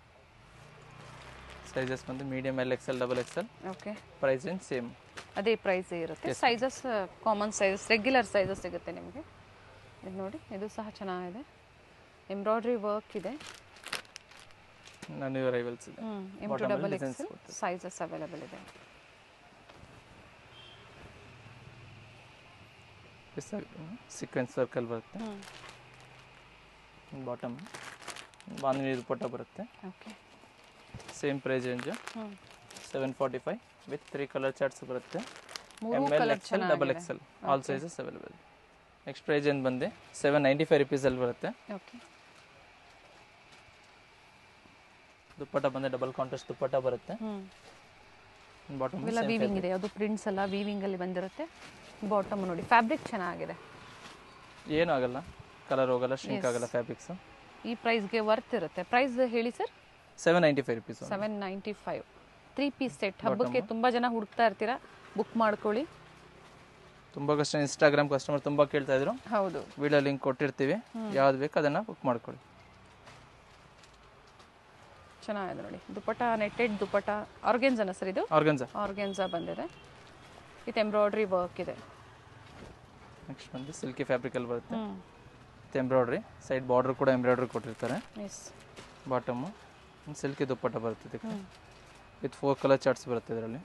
ಸೈಜಸ್ ಬಂದು medium L XL double XL okay price range same ಅದೇ ಪ್ರೈಸ್ ಇರುತ್ತೆ sizes common sizes regular sizes ಸಿಗುತ್ತೆ ನಿಮಗೆ ಇದು ನೋಡಿ ಇದು ಸಹ ಚೆನ್ನಾಗಿದೆ ಎಂಬ್ರಾಯ್ಡ್ರಿ ವರ್ಕ್ ಇದೆ ನ್ಯೂ ಅರೈವಲ್ಸ್ ಇದೆ M to double X sizes available ಇದೆ ಸೀಕ್ವೆನ್ಸ್ ವರ್ಕಲ್ಲಿ ಬರುತ್ತೆ ಹ್ಮ್ ಬಾಟಮ್ ಬಾಂಧನಿ ದುಪ್ಪಟ್ಟ ಬರುತ್ತೆ okay same price range hmm seven forty five with three colour charts ಬರುತ್ತೆ ಮೂರು M L colour XL double XL all sizes available next price ಏನು ಬಂದು ಸೆವೆನ್ ನೈಂಟಿ ಫೈವ್ ರುಪೀಸಲ್ಲಿ ಬರುತ್ತೆ ಓಕೆ ದುಪ್ಪಟ್ಟ ಬಂದು ಡಬಲ್ ಕಾಂಟ್ರಾಸ್ಟ್ ದುಪ್ಪಟ್ಟ ಬರುತ್ತೆ ಹ್ಮ್ ಬಾಟಮ್ ಇವೆಲ್ಲ ವೀವಿಂಗ್ ಇದೆ ಅದು ಪ್ರಿಂಟ್ಸ್ ಎಲ್ಲ ವೀವಿಂಗ್ ಅಲ್ಲಿ ಬಂದಿರುತ್ತೆ ಬಾಟಮ್ ನೋಡಿ ಫ್ಯಾಬ್ರಿಕ್ ಚೆನ್ನಾಗಿದೆ ಏನೂ ಆಗಲ್ಲ ಕಲರ್ ಹೋಗಲ್ಲ ಶಿಂಕ್ ಆಗಲ್ಲ ಫ್ಯಾಬ್ರಿಕ್ಸು ಈ ಪ್ರೈಸ್ಗೆ ವರ್ತ್ ಇರುತ್ತೆ ಪ್ರೈಸ್ ಹೇಳಿ sir seven ninety five rupees seven ninety five three piece set ಹಬ್ಬಕ್ಕೆ ತುಂಬ ಜನ ಹುಡುಕ್ತಾ ಇರ್ತೀರಾ ಬುಕ್ ಮಾಡ್ಕೊಳ್ಳಿ ತುಂಬ ಕಷ್ಟ ಇನ್ಸ್ಟಾಗ್ರಾಮ್ ಕಸ್ಟಮರ್ ತುಂಬ ಕೇಳ್ತಾ ಇದ್ರು ಹೌದು ವಿಡಿಯೋ ಲಿಂಕ್ ಕೊಟ್ಟಿರ್ತೀವಿ ಯಾವ್ದು ಬೇಕು ಅದನ್ನು ಬುಕ್ ಮಾಡ್ಕೊಳ್ಳಿ ಚೆನ್ನಾಗಿದೆ ನೋಡಿ ದುಪ್ಪಟ ನೆಟ್ಟೆಡ್ ದುಪ್ಪಟ ಆರ್ಗೆನ್ಸನ ಸರ್ ಇದು ಆರ್ಗನ್ಸಾ ಆರ್ಗೆನ್ಸಾ ಬಂದಿದೆ ವಿತ್ ಎಂಬ್ರಾಯ್ಡ್ರಿ ವರ್ಕ್ ಇದೆ ನೆಕ್ಸ್ಟ್ ಬಂದು ಸಿಲ್ಕಿ ಫ್ಯಾಬ್ರಿಕಲ್ಲಿ ಬರುತ್ತೆ ಹ್ಞೂ ವಿತ್ ಎಂಬ್ರಾಯ್ಡ್ರಿ ಸೈಡ್ ಬಾರ್ಡರ್ ಕೂಡ ಎಂಬ್ರಾಯ್ಡ್ರಿ ಕೊಟ್ಟಿರ್ತಾರೆ ಎಸ್ ಬಾಟಮು ಸಿಲ್ಕಿ ದುಪ್ಪಟ್ಟ ಬರುತ್ತೆ ಇದಕ್ಕೆ ಹ್ಞೂ ವಿತ್ ಫೋರ್ ಕಲರ್ ಚಾರ್ಟ್ಸ್ ಬರುತ್ತೆ ಇದರಲ್ಲಿ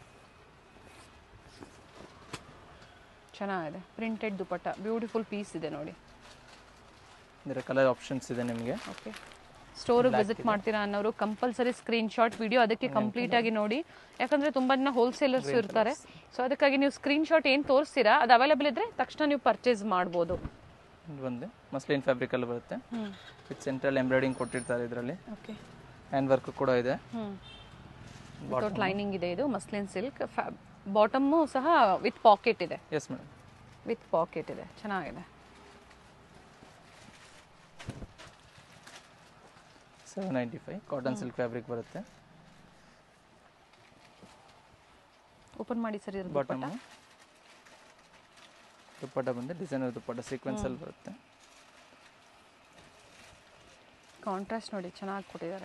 ಚೆನ್ನಾಗಿದೆ ಪ್ರಿಂಟೆಡ್ ದುಪ್ಪಟ ಬ್ಯೂಟಿಫುಲ್ ಪೀಸ್ ಇದೆ ನೋಡಿ ಇದರ ಕಲರ್ ಆಪ್ಷನ್ಸ್ ಇದೆ ನಿಮಗೆ ಓಕೆ ಸ್ಟೋರಿಗೆ ವಿಸಿಟ್ ಮಾಡ್ತೀರಾ ಅನ್ನೋರು ಕಂಪಲ್ಸರಿ ಸ್ಕ್ರೀನ್ ಶಾಟ್ ವಿಡಿಯೋ ಅದಕ್ಕೆ ಕಂಪ್ಲೀಟ್ ಆಗಿ ನೋಡಿ ಯಾಕಂದ್ರೆ ತುಂಬಾ ಜನ ಹೋಲ್ಸೇಲರ್ಸ್ ಇರ್ತಾರೆ ಸೊ ಅದಕ್ಕಾಗಿ ನೀವು ಸ್ಕ್ರೀನ್ ಶಾಟ್ ಏನು ತೋರಿಸ್ತೀರಾ ಅದು ಅವೈಲೇಬಲ್ ಇದ್ರೆ ತಕ್ಷಣ ನೀವು ಪರ್ಚೇಸ್ ಮಾಡ್ಬೋದು ಇದು ಬಂದು ಮಸ್ಲಿನ್ ಫ್ಯಾಬ್ರಿಕಲ್ಲಿ ಬರುತ್ತೆ ವಿತ್ ಸೆಂಟ್ರಲ್ ಎಂಬ್ರಾಯ್ಡಿಂಗ್ ಕೊಟ್ಟಿರ್ತಾರೆ ಇದರಲ್ಲಿ ಓಕೆ ಹ್ಯಾಂಡ್ ವರ್ಕ್ ಕೂಡ ಇದೆ ವಿತೌಟ್ ಲೈನಿಂಗ್ ಇದೆ ಇದು ಮಸ್ಲಿನ್ ಸಿಲ್ಕ್ ಬಾಟಮು ಸಹ ವಿತ್ ಪಾಕೆಟ್ ಇದೆ ಎಸ್ ಮೇಡಮ್ ವಿತ್ ಪಾಕೆಟ್ ಇದೆ ಚೆನ್ನಾಗಿದೆ seven ninety five cotton silk fabric ಬರುತ್ತೆ ಓಪನ್ ಮಾಡಿ ಸರ್ ಇದ್ರ ಬಾಟಮ್ ದುಪ್ಪಟ್ಟ ಬಂದು ಡಿಸೈನರ್ ದುಪ್ಪಟ್ಟ ಸೀಕ್ವೆನ್ಸಲ್ಲಿ ಬರುತ್ತೆ ಕಾಂಟ್ರಾಸ್ಟ್ ನೋಡಿ ಚೆನ್ನಾಗಿ ಕೊಟ್ಟಿದ್ದಾರೆ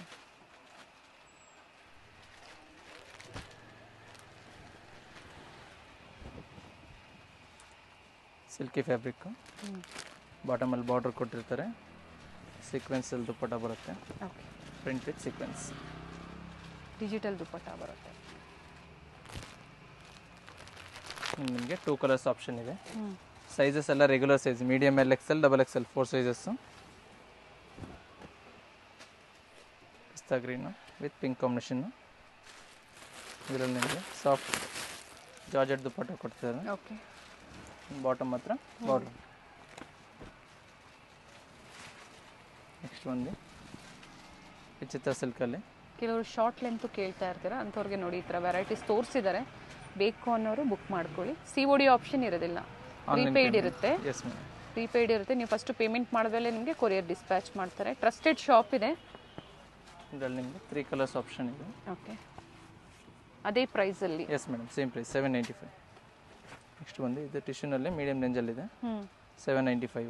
ಸಿಲ್ಕಿ ಫ್ಯಾಬ್ರಿಕ್ಕು ಬಾಟಮಲ್ಲಿ ಬಾರ್ಡರ್ ಕೊಟ್ಟಿರ್ತಾರೆ ಸೀಕ್ವೆನ್ಸಲ್ಲಿ ದುಪ್ಪಟ್ಟ ಬರುತ್ತೆ okay print with sequence digital dupatta ಬರುತ್ತೆ ನಿಮಗೆ ಟೂ ಕಲರ್ಸ್ ಆಪ್ಷನ್ ಇದೆ ಹ್ಞೂ ಸೈಜಸ್ ಎಲ್ಲ regular size medium L XL double XL four sizes pista green with pink combination ಇದರಲ್ಲಿ ನಿಮಗೆ ಸಾಫ್ಟ್ ಜಾರ್ಜೆಟ್ ದುಪ್ಪಟ್ಟ ಕೊಡ್ತಿದ್ದಾರೆ ಓಕೆ ಬಾಟಮ್ ಮಾತ್ರ ಬಾರ್ಡ್ರ್ ನೆಕ್ಸ್ಟ್ ಒಂದು ವಿಚಿತ್ರ ಸಿಲ್ಕಲ್ಲಿ ಕೆಲವರು ಶಾರ್ಟ್ ಲೆಂತು ಕೇಳ್ತಾ ಇರ್ತೀರಾ ಅಂಥವ್ರಿಗೆ ನೋಡಿ ಈ ಥರ ವೆರೈಟೀಸ್ ತೋರಿಸಿದ್ದಾರೆ ಬೇಕು ಅನ್ನೋರು ಬುಕ್ ಮಾಡ್ಕೊಳ್ಳಿ ಸಿ ಒ ಡಿ ಆಪ್ಷನ್ ಇರೋದಿಲ್ಲ ಪ್ರೀಪೇಯ್ಡ್ ಇರುತ್ತೆ ಎಸ್ ಮೇಡಮ್ ಪ್ರೀಪೇಯ್ಡ್ ಇರುತ್ತೆ ನೀವು ಫಸ್ಟ್ ಪೇಮೆಂಟ್ ಮಾಡಿದ್ಮೇಲೆ ನಿಮಗೆ ಕೊರಿಯರ್ ಡಿಸ್ಪ್ಯಾಚ್ ಮಾಡ್ತಾರೆ ಟ್ರಸ್ಟೆಡ್ ಶಾಪ್ ಇದೆ ಇದರಲ್ಲಿ ನಿಮಗೆ ತ್ರೀ ಕಲರ್ಸ್ ಆಪ್ಷನ್ ಇದೆ ಓಕೆ ಅದೇ ಪ್ರೈಸಲ್ಲಿ yes madam same price seven ninety five next ಬಂದು ಇದು ಟಿಶ್ಯೂನಲ್ಲಿ ಮೀಡಿಯಮ್ ರೇಂಜಲ್ಲಿದೆ ಹ್ಞೂ ಸೆವೆನ್ ನೈಂಟಿ ಫೈವ್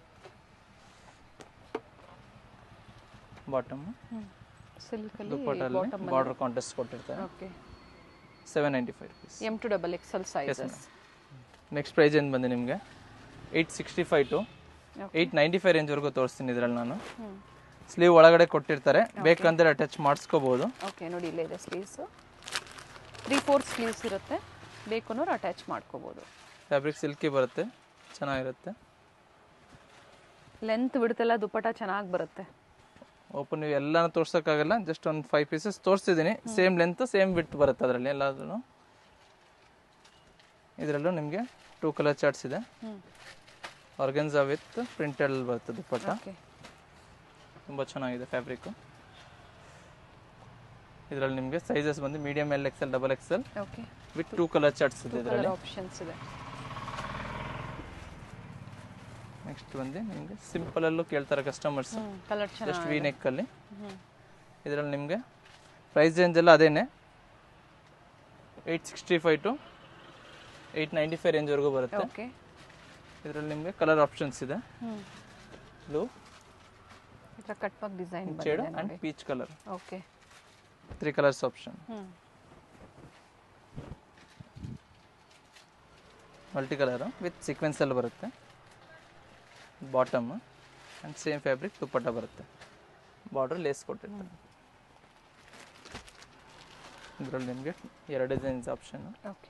ಬಾಟಮ್ ಸಿಲ್ಕಲ್ಲಿ ದುಪ್ಪಟ್ಟಲ್ಲಿ ಬಾಟಮ್ ಬಾರ್ಡರ್ ಕಾಂಟೆಸ್ಟ್ ಕೊಟ್ಟಿರ್ತಾರೆ okay seven ninety five rupees M to double XL sizes next price ಏನು ಬಂದು ನಿಮಗೆ eight sixty five to eight ninety five ರೇಂಜ್ವರೆಗೂ ತೋರಿಸ್ತೀನಿ ಇದರಲ್ಲಿ ನಾನು ಹ್ಞೂ ಸ್ಲೀವ್ ಒಳಗಡೆ ಕೊಟ್ಟಿರ್ತಾರೆ ಬೇಕಂದ್ರೆ ಅಟ್ಯಾಚ್ ಮಾಡಿಸ್ಕೋಬೋದು ಓಕೆ ನೋಡಿ ಇಲ್ಲೇ ಇದೆ ಸ್ಲೀವ್ಸು ತ್ರೀ ಫೋರ್ತ್ ಸ್ಲೀವ್ಸ್ ಇರುತ್ತೆ ಬೇಕು ಅನ್ನೋರು ಅಟ್ಯಾಚ್ ಮಾಡ್ಕೋಬೋದು ಫ್ಯಾಬ್ರಿಕ್ ಸಿಲ್ಕಿ ಬರುತ್ತೆ ಚೆನ್ನಾಗಿರುತ್ತೆ ಲೆಂತ್ ಬಿಡುತ್ತೆಲ್ಲ ದುಪ್ಪಟ ಚೆನ್ನಾಗಿ ಬರುತ್ತೆ ಓಪನ್ ನೀವು ಎಲ್ಲಾನು ತೋರ್ಸೋಕ್ಕಾಗಲ್ಲ ಜಸ್ಟ್ ಒಂದು ಫೈವ್ ಪೀಸಸ್ ತೋರಿಸ್ತಿದ್ದೀನಿ ಸೇಮ್ ಲೆಂತ್ ಸೇಮ್ ಬಿಟ್ ಬರುತ್ತೆ ಅದರಲ್ಲಿ ಎಲ್ಲಾದ್ರೂ ಇದರಲ್ಲೂ ನಿಮಗೆ ಟೂ ಕಲರ್ ಚಾರ್ಟ್ಸ್ ಇದೆ ಹ್ಞೂ ಆರ್ಗೆನ್ಸಾ ವಿತ್ ಪ್ರಿಂಟೆಡ್ ಬರುತ್ತೆ ದುಪ್ಪಟ್ಟ ಓಕೆ ತುಂಬ ಚೆನ್ನಾಗಿದೆ ಫ್ಯಾಬ್ರಿಕ್ಕು ಇದರಲ್ಲಿ ನಿಮಗೆ ಸೈಜಸ್ ಬಂದು medium L XL double XL okay with two colour charts ಇದೆ ಇದರಲ್ಲಿ ಕಲರ್ ಆಪ್ಷನ್ಸ್ ಇದೆ ನೆಕ್ಸ್ಟ್ ಬಂದು ನಿಮಗೆ ಸಿಂಪಲಲ್ಲೂ ಕೇಳ್ತಾರೆ ಕಸ್ಟಮರ್ಸ್ ಹ್ಞೂ ಕಲರ್ ಜಸ್ಟ್ ಚೆನ್ನಾಗಿ ವಿ ನೆಕ್ಕಲ್ಲಿ ಹ್ಞೂ ಇದರಲ್ಲಿ ನಿಮಗೆ ಪ್ರೈಸ್ ರೇಂಜ್ ಎಲ್ಲ ಅದೇನೆ eight sixty five to eight ninety five ರೇಂಜ್ವರೆಗೂ ಬರುತ್ತೆ ಓಕೆ ಇದರಲ್ಲಿ ನಿಮಗೆ ಕಲರ್ ಆಪ್ಷನ್ಸ್ ಇದೆ ಹ್ಞೂ ಬ್ಲೂ ಈ ಥರ ಕಟ್ ವರ್ಕ್ ಡಿಸೈನ್ ಶೇಡ್ ಬಂದಿದೆ ಆ್ಯಂಡ್ ನೋಡಿ peach colour okay three colours option ಹ್ಞೂ ಮಲ್ಟಿ ಕಲರು ವಿತ್ ಸೀಕ್ವೆನ್ಸಲ್ಲಿ ಬರುತ್ತೆ bottom and same fabric dupatta ಬರುತ್ತೆ ಬಾರ್ಡರ್ ಲೇಸ್ ಕೊಟ್ಟಿರ್ತಾರೆ ಇದರಲ್ಲಿ ನಿಮಗೆ ಎರಡು ಡಿಸೈನ್ಸ್ ಆಪ್ಷನ್ ಓಕೆ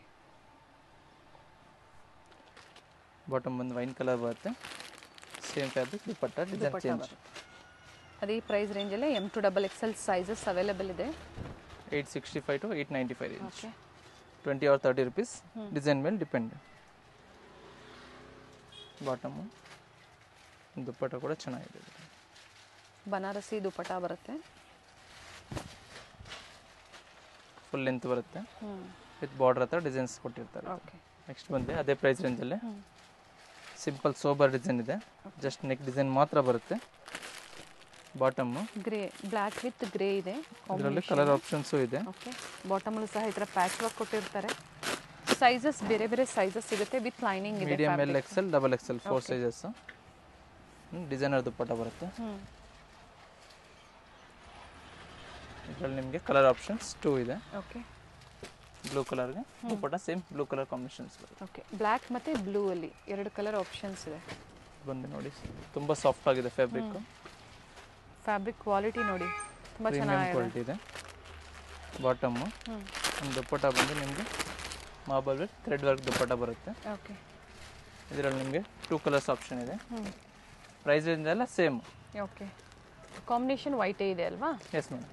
ಬಾಟಮ್ ಬಂದು ವೈನ್ ಕಲರ್ ಬರುತ್ತೆ same fabric dupatta design dupatta change ಬರುತ್ತೆ ಅದೇ ಪ್ರೈಸ್ ರೇಂಜಲ್ಲೇ M to double XL sizes available ಇದೆ eight sixty five to eight ninety five range okay twenty or thirty rupees design ಮೇಲೆ ಡಿಪೆಂಡ್ ಬಾಟಮು ದುಪ್ಪಟ್ಟ ಕೂಡ ಚೆನ್ನಾಗಿದೆ ಬನಾರಸಿ ದುಪ್ಪಟ ಬರುತ್ತೆ ಫುಲ್ ಲೆಂತ್ ಬರುತ್ತೆ ಹ್ಞೂ ವಿತ್ ಬಾರ್ಡರ್ ಹತ್ರ ಡಿಸೈನ್ಸ್ ಕೊಟ್ಟಿರ್ತಾರೆ ಓಕೆ ನೆಕ್ಸ್ಟ್ ಬಂದೆ ಅದೇ ಪ್ರೈಸ್ ರೇಂಜಲ್ಲೇ ಹ್ಞೂ ಸಿಂಪಲ್ ಸೋಬರ್ ಡಿಸೈನ್ ಇದೆ ಜಸ್ಟ್ ನೆಕ್ ಡಿಸೈನ್ ಮಾತ್ರ ಬರುತ್ತೆ bottom grey black with grey ಇದೆ ಇದರಲ್ಲಿ ಕಲರ್ ಆಪ್ಷನ್ಸು ಇದೆ ಓಕೆ ಬಾಟಮಲ್ಲೂ ಸಹ ಈ ಥರ ಪ್ಯಾಚ್ ವರ್ಕ್ ಕೊಟ್ಟಿರ್ತಾರೆ ಸೈಜಸ್ ಬೇರೆ ಬೇರೆ ಸೈಜಸ್ ಸಿಗುತ್ತೆ ವಿತ್ ಲೈನಿಂಗ್ ಇದೆ medium L XL double XL four sizes designer dupatta ಬರುತ್ತೆ ಹ್ಞೂ ಇದರಲ್ಲಿ ನಿಮಗೆ ಕಲರ್ ಆಪ್ಷನ್ಸ್ ಟೂ ಇದೆ ಓಕೆ ಬ್ಲೂ ಕಲರ್ಗೆ dupatta same blue colour combinations ಬರುತ್ತೆ ಓಕೆ ಬ್ಲ್ಯಾಕ್ ಮತ್ತು ಬ್ಲೂ ಅಲ್ಲಿ ಎರಡು ಕಲರ್ ಆಪ್ಷನ್ಸ್ ಇದೆ ಬಂದು ನೋಡಿ ತುಂಬ ಸಾಫ್ಟ್ ಆಗಿದೆ ಫ್ಯಾಬ್ರಿಕ್ ಫ್ಯಾಬ್ರಿಕ್ ಕ್ವಾಲಿಟಿ ನೋಡಿ ತುಂಬ ಪ್ರೀಮಿಯಂ ಚೆನ್ನಾಗಿದೆ ಕ್ವಾಲಿಟಿ ಇದೆ ಬಾಟಮ್ಮು ಹ್ಞೂ ಒಂದು ದುಪ್ಪಟ್ಟ ಬಂದು ನಿಮಗೆ marble with thread work dupatta ಬರುತ್ತೆ ಓಕೆ ಇದರಲ್ಲಿ ನಿಮಗೆ ಟೂ ಕಲರ್ಸ್ ಆಪ್ಷನ್ ಇದೆ ಹ್ಞೂ ಪ್ರೈಸ್ ರೇಂಜ್ ಎಲ್ಲ ಸೇಮ್ ಓಕೆ ಕಾಂಬಿನೇಷನ್ ವೈಟೇ ಇದೆ ಅಲ್ವಾ yes madam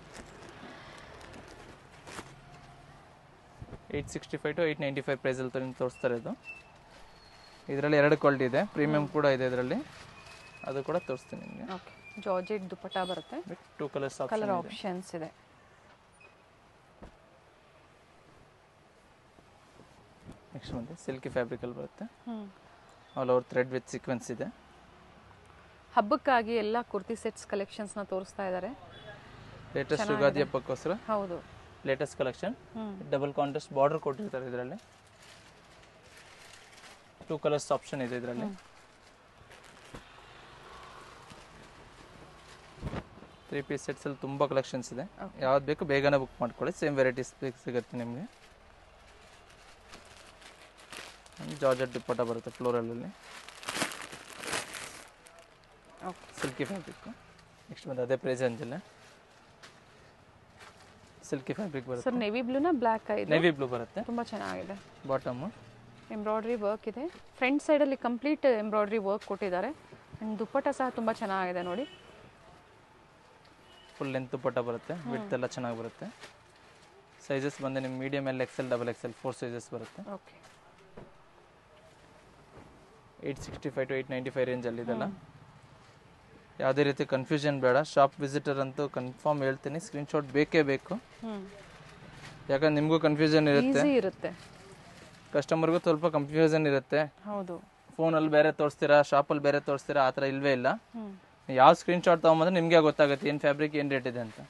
eight sixty five to eight ninety five ಪ್ರೈಸಲ್ಲಿ ನಿಮ್ಗೆ ತೋರಿಸ್ತಾರೆ ಇದು ಇದರಲ್ಲಿ ಎರಡು ಕ್ವಾಲಿಟಿ ಇದೆ ಪ್ರೀಮಿಯಂ ಕೂಡ ಇದೆ ಇದರಲ್ಲಿ ಅದು ಕೂಡ ತೋರಿಸ್ತೀನಿ ನಿಮಗೆ ಓಕೆ ಜಾರ್ಜೆಟ್ ದುಪ್ಪಟ್ಟ ಬರುತ್ತೆ ಟೂ ಕಲರ್ಸ್ ಕಲರ್ ಆಪ್ಷನ್ ಇದೆ ಆಪ್ಷನ್ಸ್ ಇದೆ ನೆಕ್ಸ್ಟ್ ಬಂದು ಸಿಲ್ಕಿ ಫ್ಯಾಬ್ರಿಕಲ್ಲಿ ಬರುತ್ತೆ ಹ್ಞೂ all over thread with sequence ಇದೆ ಹಬ್ಬಕ್ಕಾಗಿ ಎಲ್ಲ ಕುರ್ತಿ ಸೆಟ್ಸ್ ಕಲೆಕ್ಷನ್ಸ್ನ ತೋರಿಸ್ತಾ ಇದ್ದಾರೆ ಲೇಟೆಸ್ಟ್ ಯುಗಾದಿ ಹಬ್ಬಕ್ಕೋಸ್ಕರ ಹೌದು ಲೇಟೆಸ್ಟ್ ಕಲೆಕ್ಷನ್ ಹ್ಞೂ ಡಬಲ್ ಕಾಂಟ್ರಾಸ್ಟ್ ಬಾರ್ಡರ್ ಕೊಟ್ಟಿರ್ತಾರೆ ಇದರಲ್ಲಿ ಟೂ ಕಲರ್ಸ್ ಆಪ್ಷನ್ ಇದೆ ಇದರಲ್ಲಿ ತ್ರೀ ಪೀಸ್ ಸೆಟ್ಸಲ್ಲಿ ತುಂಬ ಕಲೆಕ್ಷನ್ಸ್ ಇದೆ Okay. ಯಾವ್ದು ಬೇಕು ಬೇಗನೆ ಬುಕ್ ಮಾಡ್ಕೊಳ್ಳಿ ಸೇಮ್ ವೆರೈಟೀಸ್ ಸಿಗುತ್ತೆ ನಿಮಗೆ ಜಾರ್ಜೆಟ್ ದುಪ್ಪಟ್ಟ ಬರುತ್ತೆ ಫ್ಲೋರಲಲ್ಲಿ ಓಕೆ ಸಿಲ್ಕಿ ಫ್ಯಾಬ್ರಿಕ್ ನೆಕ್ಸ್ಟ್ ಬಂದು ಅದೇ ಪ್ರೈಸ್ ಅಂಜಲ್ಲ ಸಿಲ್ಕಿ ಫ್ಯಾಬ್ರಿಕ್ ಬರುತ್ತೆ ಸರ್ ನೆವಿ ಬ್ಲೂನ ಬ್ಲ್ಯಾಕ್ ಇದೆ ನೆವಿ ಬ್ಲೂ ಬರುತ್ತೆ ತುಂಬ ಚೆನ್ನಾಗಿದೆ ಬಾಟಮು ಎಂಬ್ರಾಯ್ಡ್ರಿ ವರ್ಕ್ ಇದೆ ಫ್ರಂಟ್ ಸೈಡಲ್ಲಿ ಕಂಪ್ಲೀಟ್ ಎಂಬ್ರಾಯ್ಡ್ರಿ ವರ್ಕ್ ಕೊಟ್ಟಿದ್ದಾರೆ ಆ್ಯಂಡ್ ದುಪ್ಪಟ್ಟ ಸಹ ತುಂಬ ಚೆನ್ನಾಗಿದೆ ನೋಡಿ ಫುಲ್ ಲೆಂತ್ ದುಪ್ಪಟ್ಟ ಬರುತ್ತೆ ವಿಡ್ತ್ ಎಲ್ಲ ಚೆನ್ನಾಗಿ ಬರುತ್ತೆ ಸೈಜಸ್ ಬಂದು ನಿಮ್ಗೆ medium L XL double XL four sizes ಬರುತ್ತೆ okay eight sixty five to eight ninety five ರೇಂಜಲ್ಲಿ ಇದೆಲ್ಲ ಯಾವುದೇ ರೀತಿ ಕನ್ಫ್ಯೂಷನ್ ಬೇಡ ಶಾಪ್ ವಿಸಿಟರ್ ಅಂತೂ ಕನ್ಫರ್ಮ್ ಹೇಳ್ತೀನಿ ಸ್ಕ್ರೀನ್ಶಾಟ್ ಬೇಕೇ ಬೇಕು ಹ್ಞೂ ಯಾಕಂದ್ರೆ ನಿಮಗೂ ಕನ್ಫ್ಯೂಷನ್ ಇರುತ್ತೆ ಈಸಿ ಇರುತ್ತೆ ಕಸ್ಟಮರ್ಗೂ ಸ್ವಲ್ಪ ಕನ್ಫ್ಯೂಷನ್ ಇರುತ್ತೆ ಹೌದು ಫೋನಲ್ಲಿ ಬೇರೆ ತೋರಿಸ್ತೀರಾ ಶಾಪಲ್ಲಿ ಬೇರೆ ತೋರಿಸ್ತೀರಾ ಆ ಥರ ಇಲ್ವೇ ಇಲ್ಲ ಹ್ಞೂ ಯಾವ ಸ್ಕ್ರೀನ್ಶಾಟ್ ತೊಗೊಂಬಂದ್ರೆ ನಿಮಗೆ ಗೊತ್ತಾಗುತ್ತೆ ಏನು ಫ್ಯಾಬ್ರಿಕ್ ಏನು ರೇಟ್ ಇದೆ ಅಂತ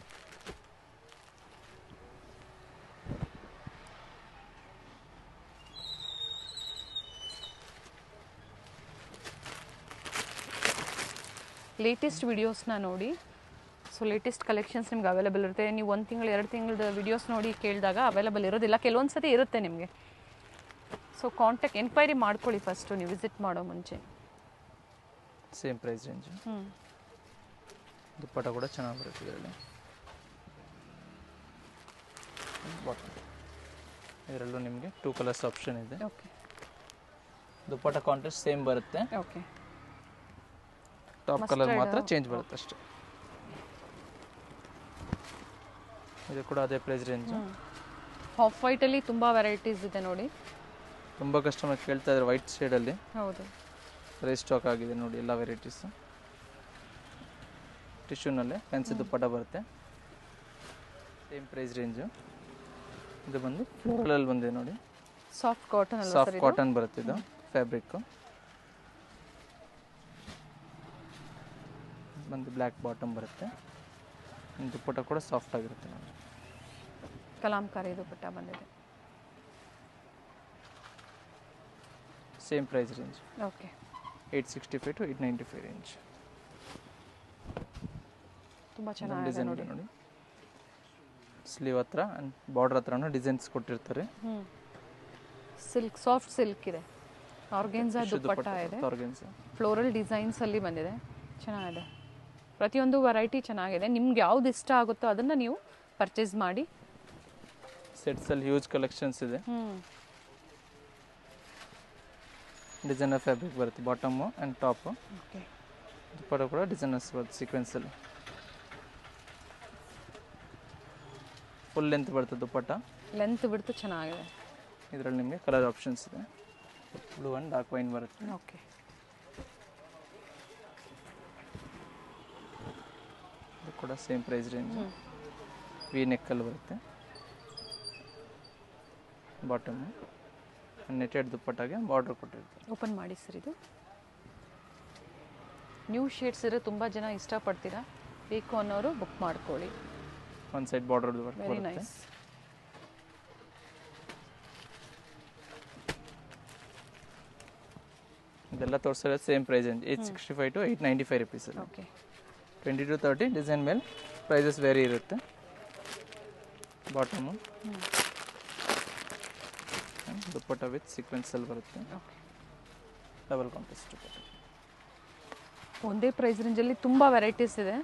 ಲೇಟೆಸ್ಟ್ ವಿಡಿಯೋಸ್ನ ನೋಡಿ ಸೊ ಲೇಟೆಸ್ಟ್ ಕಲೆಕ್ಷನ್ಸ್ ನಿಮ್ಗೆ ಅವೈಲೇಬಲ್ ಇರುತ್ತೆ ನೀವು ಒಂದು ತಿಂಗಳು ಎರಡು ತಿಂಗಳದ ವಿಡಿಯೋಸ್ ನೋಡಿ ಕೇಳಿದಾಗ ಅವೈಲೇಬಲ್ ಇರೋದಿಲ್ಲ ಕೆಲವೊಂದು ಸತಿ ಇರುತ್ತೆ ನಿಮಗೆ ಸೊ ಕಾಂಟ್ಯಾಕ್ಟ್ ಎನ್ಕ್ವೈರಿ ಮಾಡ್ಕೊಳ್ಳಿ ಫಸ್ಟು ನೀವು ವಿಸಿಟ್ ಮಾಡೋ ಮುಂಚೆ ಸೇಮ್ ಪ್ರೈಸ್ ರೇಂಜ್ ಹ್ಞೂ ದುಪ್ಪಟ ಕೂಡ ಚೆನ್ನಾಗಿ ಬರುತ್ತೆ ಇದರಲ್ಲಿ ಬಾಟಮ್ ಇದರಲ್ಲೂ ನಿಮಗೆ ಟೂ ಕಲರ್ಸ್ ಆಪ್ಷನ್ ಇದೆ ಓಕೆ ದುಪ್ಪಟ ಕಾಂಟ್ರಾಸ್ಟ್ ಸೇಮ್ ಬರುತ್ತೆ ಓಕೆ ಟಾಪ್ ಕಲರ್ ಮಾತ್ರ ಚೇಂಜ್ ಬರುತ್ತೆ ಅಷ್ಟೇ ಇದು ಕೂಡ ಅದೇ ಪ್ರೈಸ್ ರೇಂಜ್ ಹಾಫ್ ವೈಟಲ್ಲಿ ತುಂಬ ವೆರೈಟೀಸ್ ಇದೆ ನೋಡಿ ತುಂಬ ಕಸ್ಟಮರ್ ಕೇಳ್ತಾ ಇದ್ದಾರೆ ವೈಟ್ ಶೇಡಲ್ಲಿ ಹೌದು ರೈಸ್ ಸ್ಟಾಕ್ ಆಗಿದೆ ನೋಡಿ ಎಲ್ಲ ವೆರೈಟೀಸು ಟಿಶ್ಯೂನಲ್ಲೇ ಫ್ಯಾನ್ಸಿ ದುಪ್ಪಟ ಬರುತ್ತೆ ಸೇಮ್ ಪ್ರೈಸ್ ರೇಂಜು ಇದು ಬಂದು ಫ್ಲೋರಲಲ್ಲಿ ಬಂದಿದೆ ನೋಡಿ ಸಾಫ್ಟ್ ಕಾಟನ್ ಅಲ್ಲ ಸಾಫ್ಟ್ ಕಾಟನ್ ಬರುತ್ತೆ ಇದು ಫ್ಯಾಬ್ರಿಕ್ಕು ಬಂದು ಬ್ಲ್ಯಾಕ್ ಬಾಟಮ್ ಬರುತ್ತೆ ಇನ್ನು ದುಪ್ಪಟ ಕೂಡ ಸಾಫ್ಟ್ ಆಗಿರುತ್ತೆ ನೋಡಿ ಕಲಾಂಕಾರಿ ದುಪ್ಪಟ್ಟ ಬಂದಿದೆ same price range okay eight sixty five to eight ninety five range ತುಂಬ ಚೆನ್ನಾಗಿದೆ ಡಿಸೈನ್ ನೋಡಿ ನೋಡಿ ಸ್ಲೀವ್ ಹತ್ರ ಆ್ಯಂಡ್ ಬಾರ್ಡರ್ ಹತ್ರನೂ ಡಿಸೈನ್ಸ್ ಕೊಟ್ಟಿರ್ತಾರೆ ಹ್ಞೂ ಸಿಲ್ಕ್ ಸಾಫ್ಟ್ ಸಿಲ್ಕ್ ಇದೆ ಆರ್ಗೆನ್ಸಾ Tissue ದುಪ್ಪಟ್ಟ ಇದೆ organza. ಫ್ಲೋರಲ್ ಡಿಸೈನ್ಸ್ ಅಲ್ಲಿ ಬಂದಿದೆ ಚೆನ್ನಾಗಿದೆ ಪ್ರತಿಯೊಂದು ವೆರೈಟಿ ಚೆನ್ನಾಗಿದೆ ನಿಮ್ಗೆ ಯಾವ್ದು ಇಷ್ಟ ಆಗುತ್ತೋ ಅದನ್ನು ನೀವು ಪರ್ಚೇಸ್ ಮಾಡಿ Sets ಅಲ್ಲಿ ಹ್ಯೂಜ್ ಕಲೆಕ್ಷನ್ಸ್ ಇದೆ ಹ್ಞೂ ಡಿಸೈನರ್ ಫ್ಯಾಬ್ರಿಕ್ ಬರುತ್ತೆ bottom and top okay dupatta ಕೂಡ ಡಿಸೈನರ್ಸ್ ಬರುತ್ತೆ ಸೀಕ್ವೆನ್ಸಲ್ಲಿ ಫುಲ್ ಲೆಂತ್ ಬರುತ್ತೆ ದುಪ್ಪಟ್ಟ ಲೆಂತ್ ಬಿಡ್ತು ಚೆನ್ನಾಗಿದೆ ಇದರಲ್ಲಿ ನಿಮಗೆ ಕಲರ್ ಆಪ್ಷನ್ಸ್ ಇದೆ ಬ್ಲೂ ಆ್ಯಂಡ್ ಡಾರ್ಕ್ ವೈನ್ ಬರುತ್ತೆ ಓಕೆ ಇದು ಕೂಡ ಸೇಮ್ ಪ್ರೈಸ್ ರೇಂಜ್ ವಿ ನೆಕ್ಕಲ್ಲಿ ಬರುತ್ತೆ ಬಾಟಮು ನೆಟೆಡ್ ದುಪ್ಪಟ್ಟಾಗೆ ಬಾರ್ಡ್ರ್ ಕೊಟ್ಟಿರ್ತಾರೆ ಓಪನ್ ಮಾಡಿ ಸರ್ ಇದು ನ್ಯೂ ಶೇಡ್ಸ್ ಇದ್ರೆ ತುಂಬ ಜನ ಇಷ್ಟಪಡ್ತೀರಾ ಬೇಕು ಅನ್ನೋರು ಬುಕ್ ಮಾಡ್ಕೊಳ್ಳಿ ಒಂದು ಸೈಡ್ ಬಾರ್ಡರ್ ವೆರಿ ಬರುತ್ತೆ ನೈಸ್ ಇದೆಲ್ಲ ತೋರಿಸಿರೋದು same price range eight sixty five to eight ninety five ರುಪೀಸಲ್ಲಿ okay twenty to thirty design ಮೇಲೆ ಪ್ರೈಸಸ್ ವೇರಿ ಇರುತ್ತೆ ಬಾಟಮು ದುಪ್ಪಟ್ಟ ವಿತ್ ಸೀಕ್ವೆನ್ಸಲ್ಲಿ ಬರುತ್ತೆ ಓಕೆ ಡಬಲ್ ಕಾಂಟೆಸ್ಟ್ ದುಪ್ಪಟ್ಟ ಒಂದೇ ಪ್ರೈಸ್ ರೇಂಜಲ್ಲಿ ತುಂಬ ವೆರೈಟೀಸ್ ಇದೆ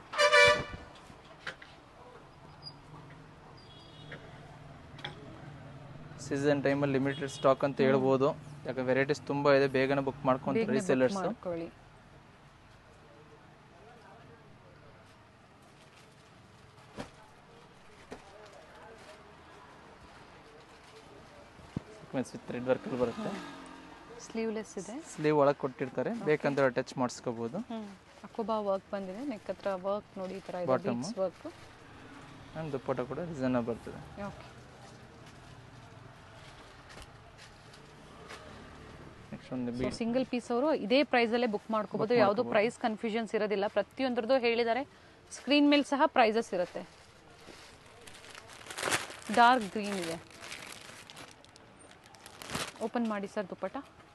ಸೀಸನ್ ಟೈಮಲ್ಲಿ ಲಿಮಿಟೆಡ್ ಸ್ಟಾಕ್ ಅಂತ ಹೇಳ್ಬೋದು ಯಾಕಂದ್ರೆ ವೆರೈಟೀಸ್ ತುಂಬ ಇದೆ ಬೇಗನೆ ಬುಕ್ ಮಾಡ್ಕೊಂತಾರೆ ಬೇಗನೆ book ರೀಸೆಲ್ಲರ್ಸು ಮಾಡ್ಕೊಳ್ಳಿ ಸೀಕ್ವೆನ್ಸ್ ವಿತ್ ಥ್ರೆಡ್ ವರ್ಕಲ್ಲಿ ಬರುತ್ತೆ ಸ್ಲೀವ್ಲೆಸ್ ಇದೆ ಸ್ಲೀವ್ ಒಳಗೆ ಕೊಟ್ಟಿರ್ತಾರೆ ಬೇಕಂದ್ರೆ ಟಚ್ ಮಾಡಿಸ್ಕೋಬೋದು ಹ್ಞೂ ಅಕೋಬಾ ವರ್ಕ್ ಬಂದಿದೆ ನೆಕ್ ಹತ್ರ ವರ್ಕ್ ನೋಡಿ ಈ ಥರ ಇದೆ Bottom. Beads work and dupatta ಕೂಡ ಡಿಸೈನಾಗಿ ಬರ್ತದೆ ಓಕೆ ನೆಕ್ಸ್ಟ್ ಒಂದು ಸೊ ಬಿ ಸಿಂಗಲ್ ಪೀಸ್ ಅವರು ಇದೇ ಪ್ರೈಸಲ್ಲೇ ಬುಕ್ ಮಾಡ್ಕೋಬೋದು ಯಾವುದೋ ಪ್ರೈಸ್ ಕನ್ಫ್ಯೂಷನ್ಸ್ ಇರೋದಿಲ್ಲ ಪ್ರತಿಯೊಂದ್ರದ್ದು ಹೇಳಿದ್ದಾರೆ ಸ್ಕ್ರೀನ್ ಮೇಲೆ ಸಹ ಪ್ರೈಸಸ್ ಇರುತ್ತೆ ಡಾರ್ಕ್ ಗ್ರೀನ್ ಇದೆ ಓಪನ್ ಮಾಡಿ ಸರ್ ದುಪ್ಪಟ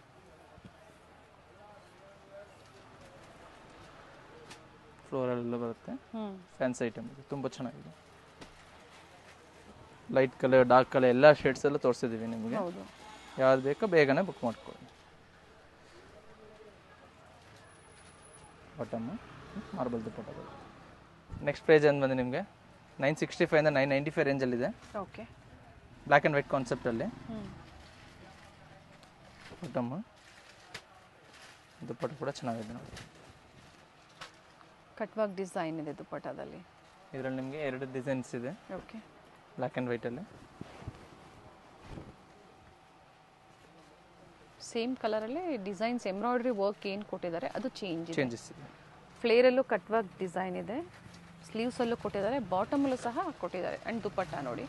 ಫ್ಲೋರಲ್ಲೆಲ್ಲ ಬರುತ್ತೆ ಹ್ಞೂ ಫ್ಯಾನ್ಸಿ ಐಟಮ್ ಇದು ತುಂಬ ಚೆನ್ನಾಗಿದೆ ಲೈಟ್ ಕಲರ್ ಡಾರ್ಕ್ ಕಲರ್ ಎಲ್ಲ ಶೇಡ್ಸ್ ಎಲ್ಲ ತೋರಿಸಿದ್ದೀವಿ ನಿಮಗೆ ಹೌದು ಯಾವ್ದು ಬೇಕೋ ಬೇಗನೆ ಬುಕ್ ಮಾಡ್ಕೊಳ್ಳಿ ಬಾಟಮು ಮಾರ್ಬಲ್ ದುಪ್ಪಟ್ಟ ಬರುತ್ತೆ ನೆಕ್ಸ್ಟ್ ಪ್ರೈಸ್ ಏನು ಬಂದು ನಿಮಗೆ ನೈನ್ ಸಿಕ್ಸ್ಟಿ ಫೈವಿಂದ ನೈನ್ ನೈಂಟಿ ಫೈವ್ ರೇಂಜಲ್ಲಿದೆ ಓಕೆ ಬ್ಲ್ಯಾಕ್ ಆ್ಯಂಡ್ ವೈಟ್ ಕಾನ್ಸೆಪ್ಟಲ್ಲಿ ಹ್ಞೂ ಬಾಟಮು ದುಪ್ಪಟ್ಟ ಕೂಡ ಚೆನ್ನಾಗಿದೆ ನೋಡಿ ಕಟ್ವಾಗ್ ಡಿಸೈನ್ ಇದೆ ದುಪ್ಪಟದಲ್ಲಿ ಇದರಲ್ಲಿ ನಿಮಗೆ ಎರಡು ಡಿಸೈನ್ಸ್ ಇದೆ ಓಕೆ ಬ್ಲ್ಯಾಕ್ ಆ್ಯಂಡ್ ವೈಟಲ್ಲಿ ಸೇಮ್ ಕಲರಲ್ಲೇ ಡಿಸೈನ್ಸ್ ಎಂಬ್ರಾಯ್ಡ್ರಿ ವರ್ಕ್ ಏನು ಕೊಟ್ಟಿದ್ದಾರೆ ಅದು ಚೇಂಜ್ ಇದೆ ಚೇಂಜಸ್ ಇದೆ ಫ್ಲೇರಲ್ಲೂ ಕಟ್ ವರ್ಕ್ ಡಿಸೈನ್ ಇದೆ ಸ್ಲೀವ್ಸಲ್ಲೂ ಕೊಟ್ಟಿದ್ದಾರೆ ಬಾಟಮಲ್ಲೂ ಸಹ ಕೊಟ್ಟಿದ್ದಾರೆ ಆ್ಯಂಡ್ ದುಪ್ಪಟ್ಟ ನೋಡಿ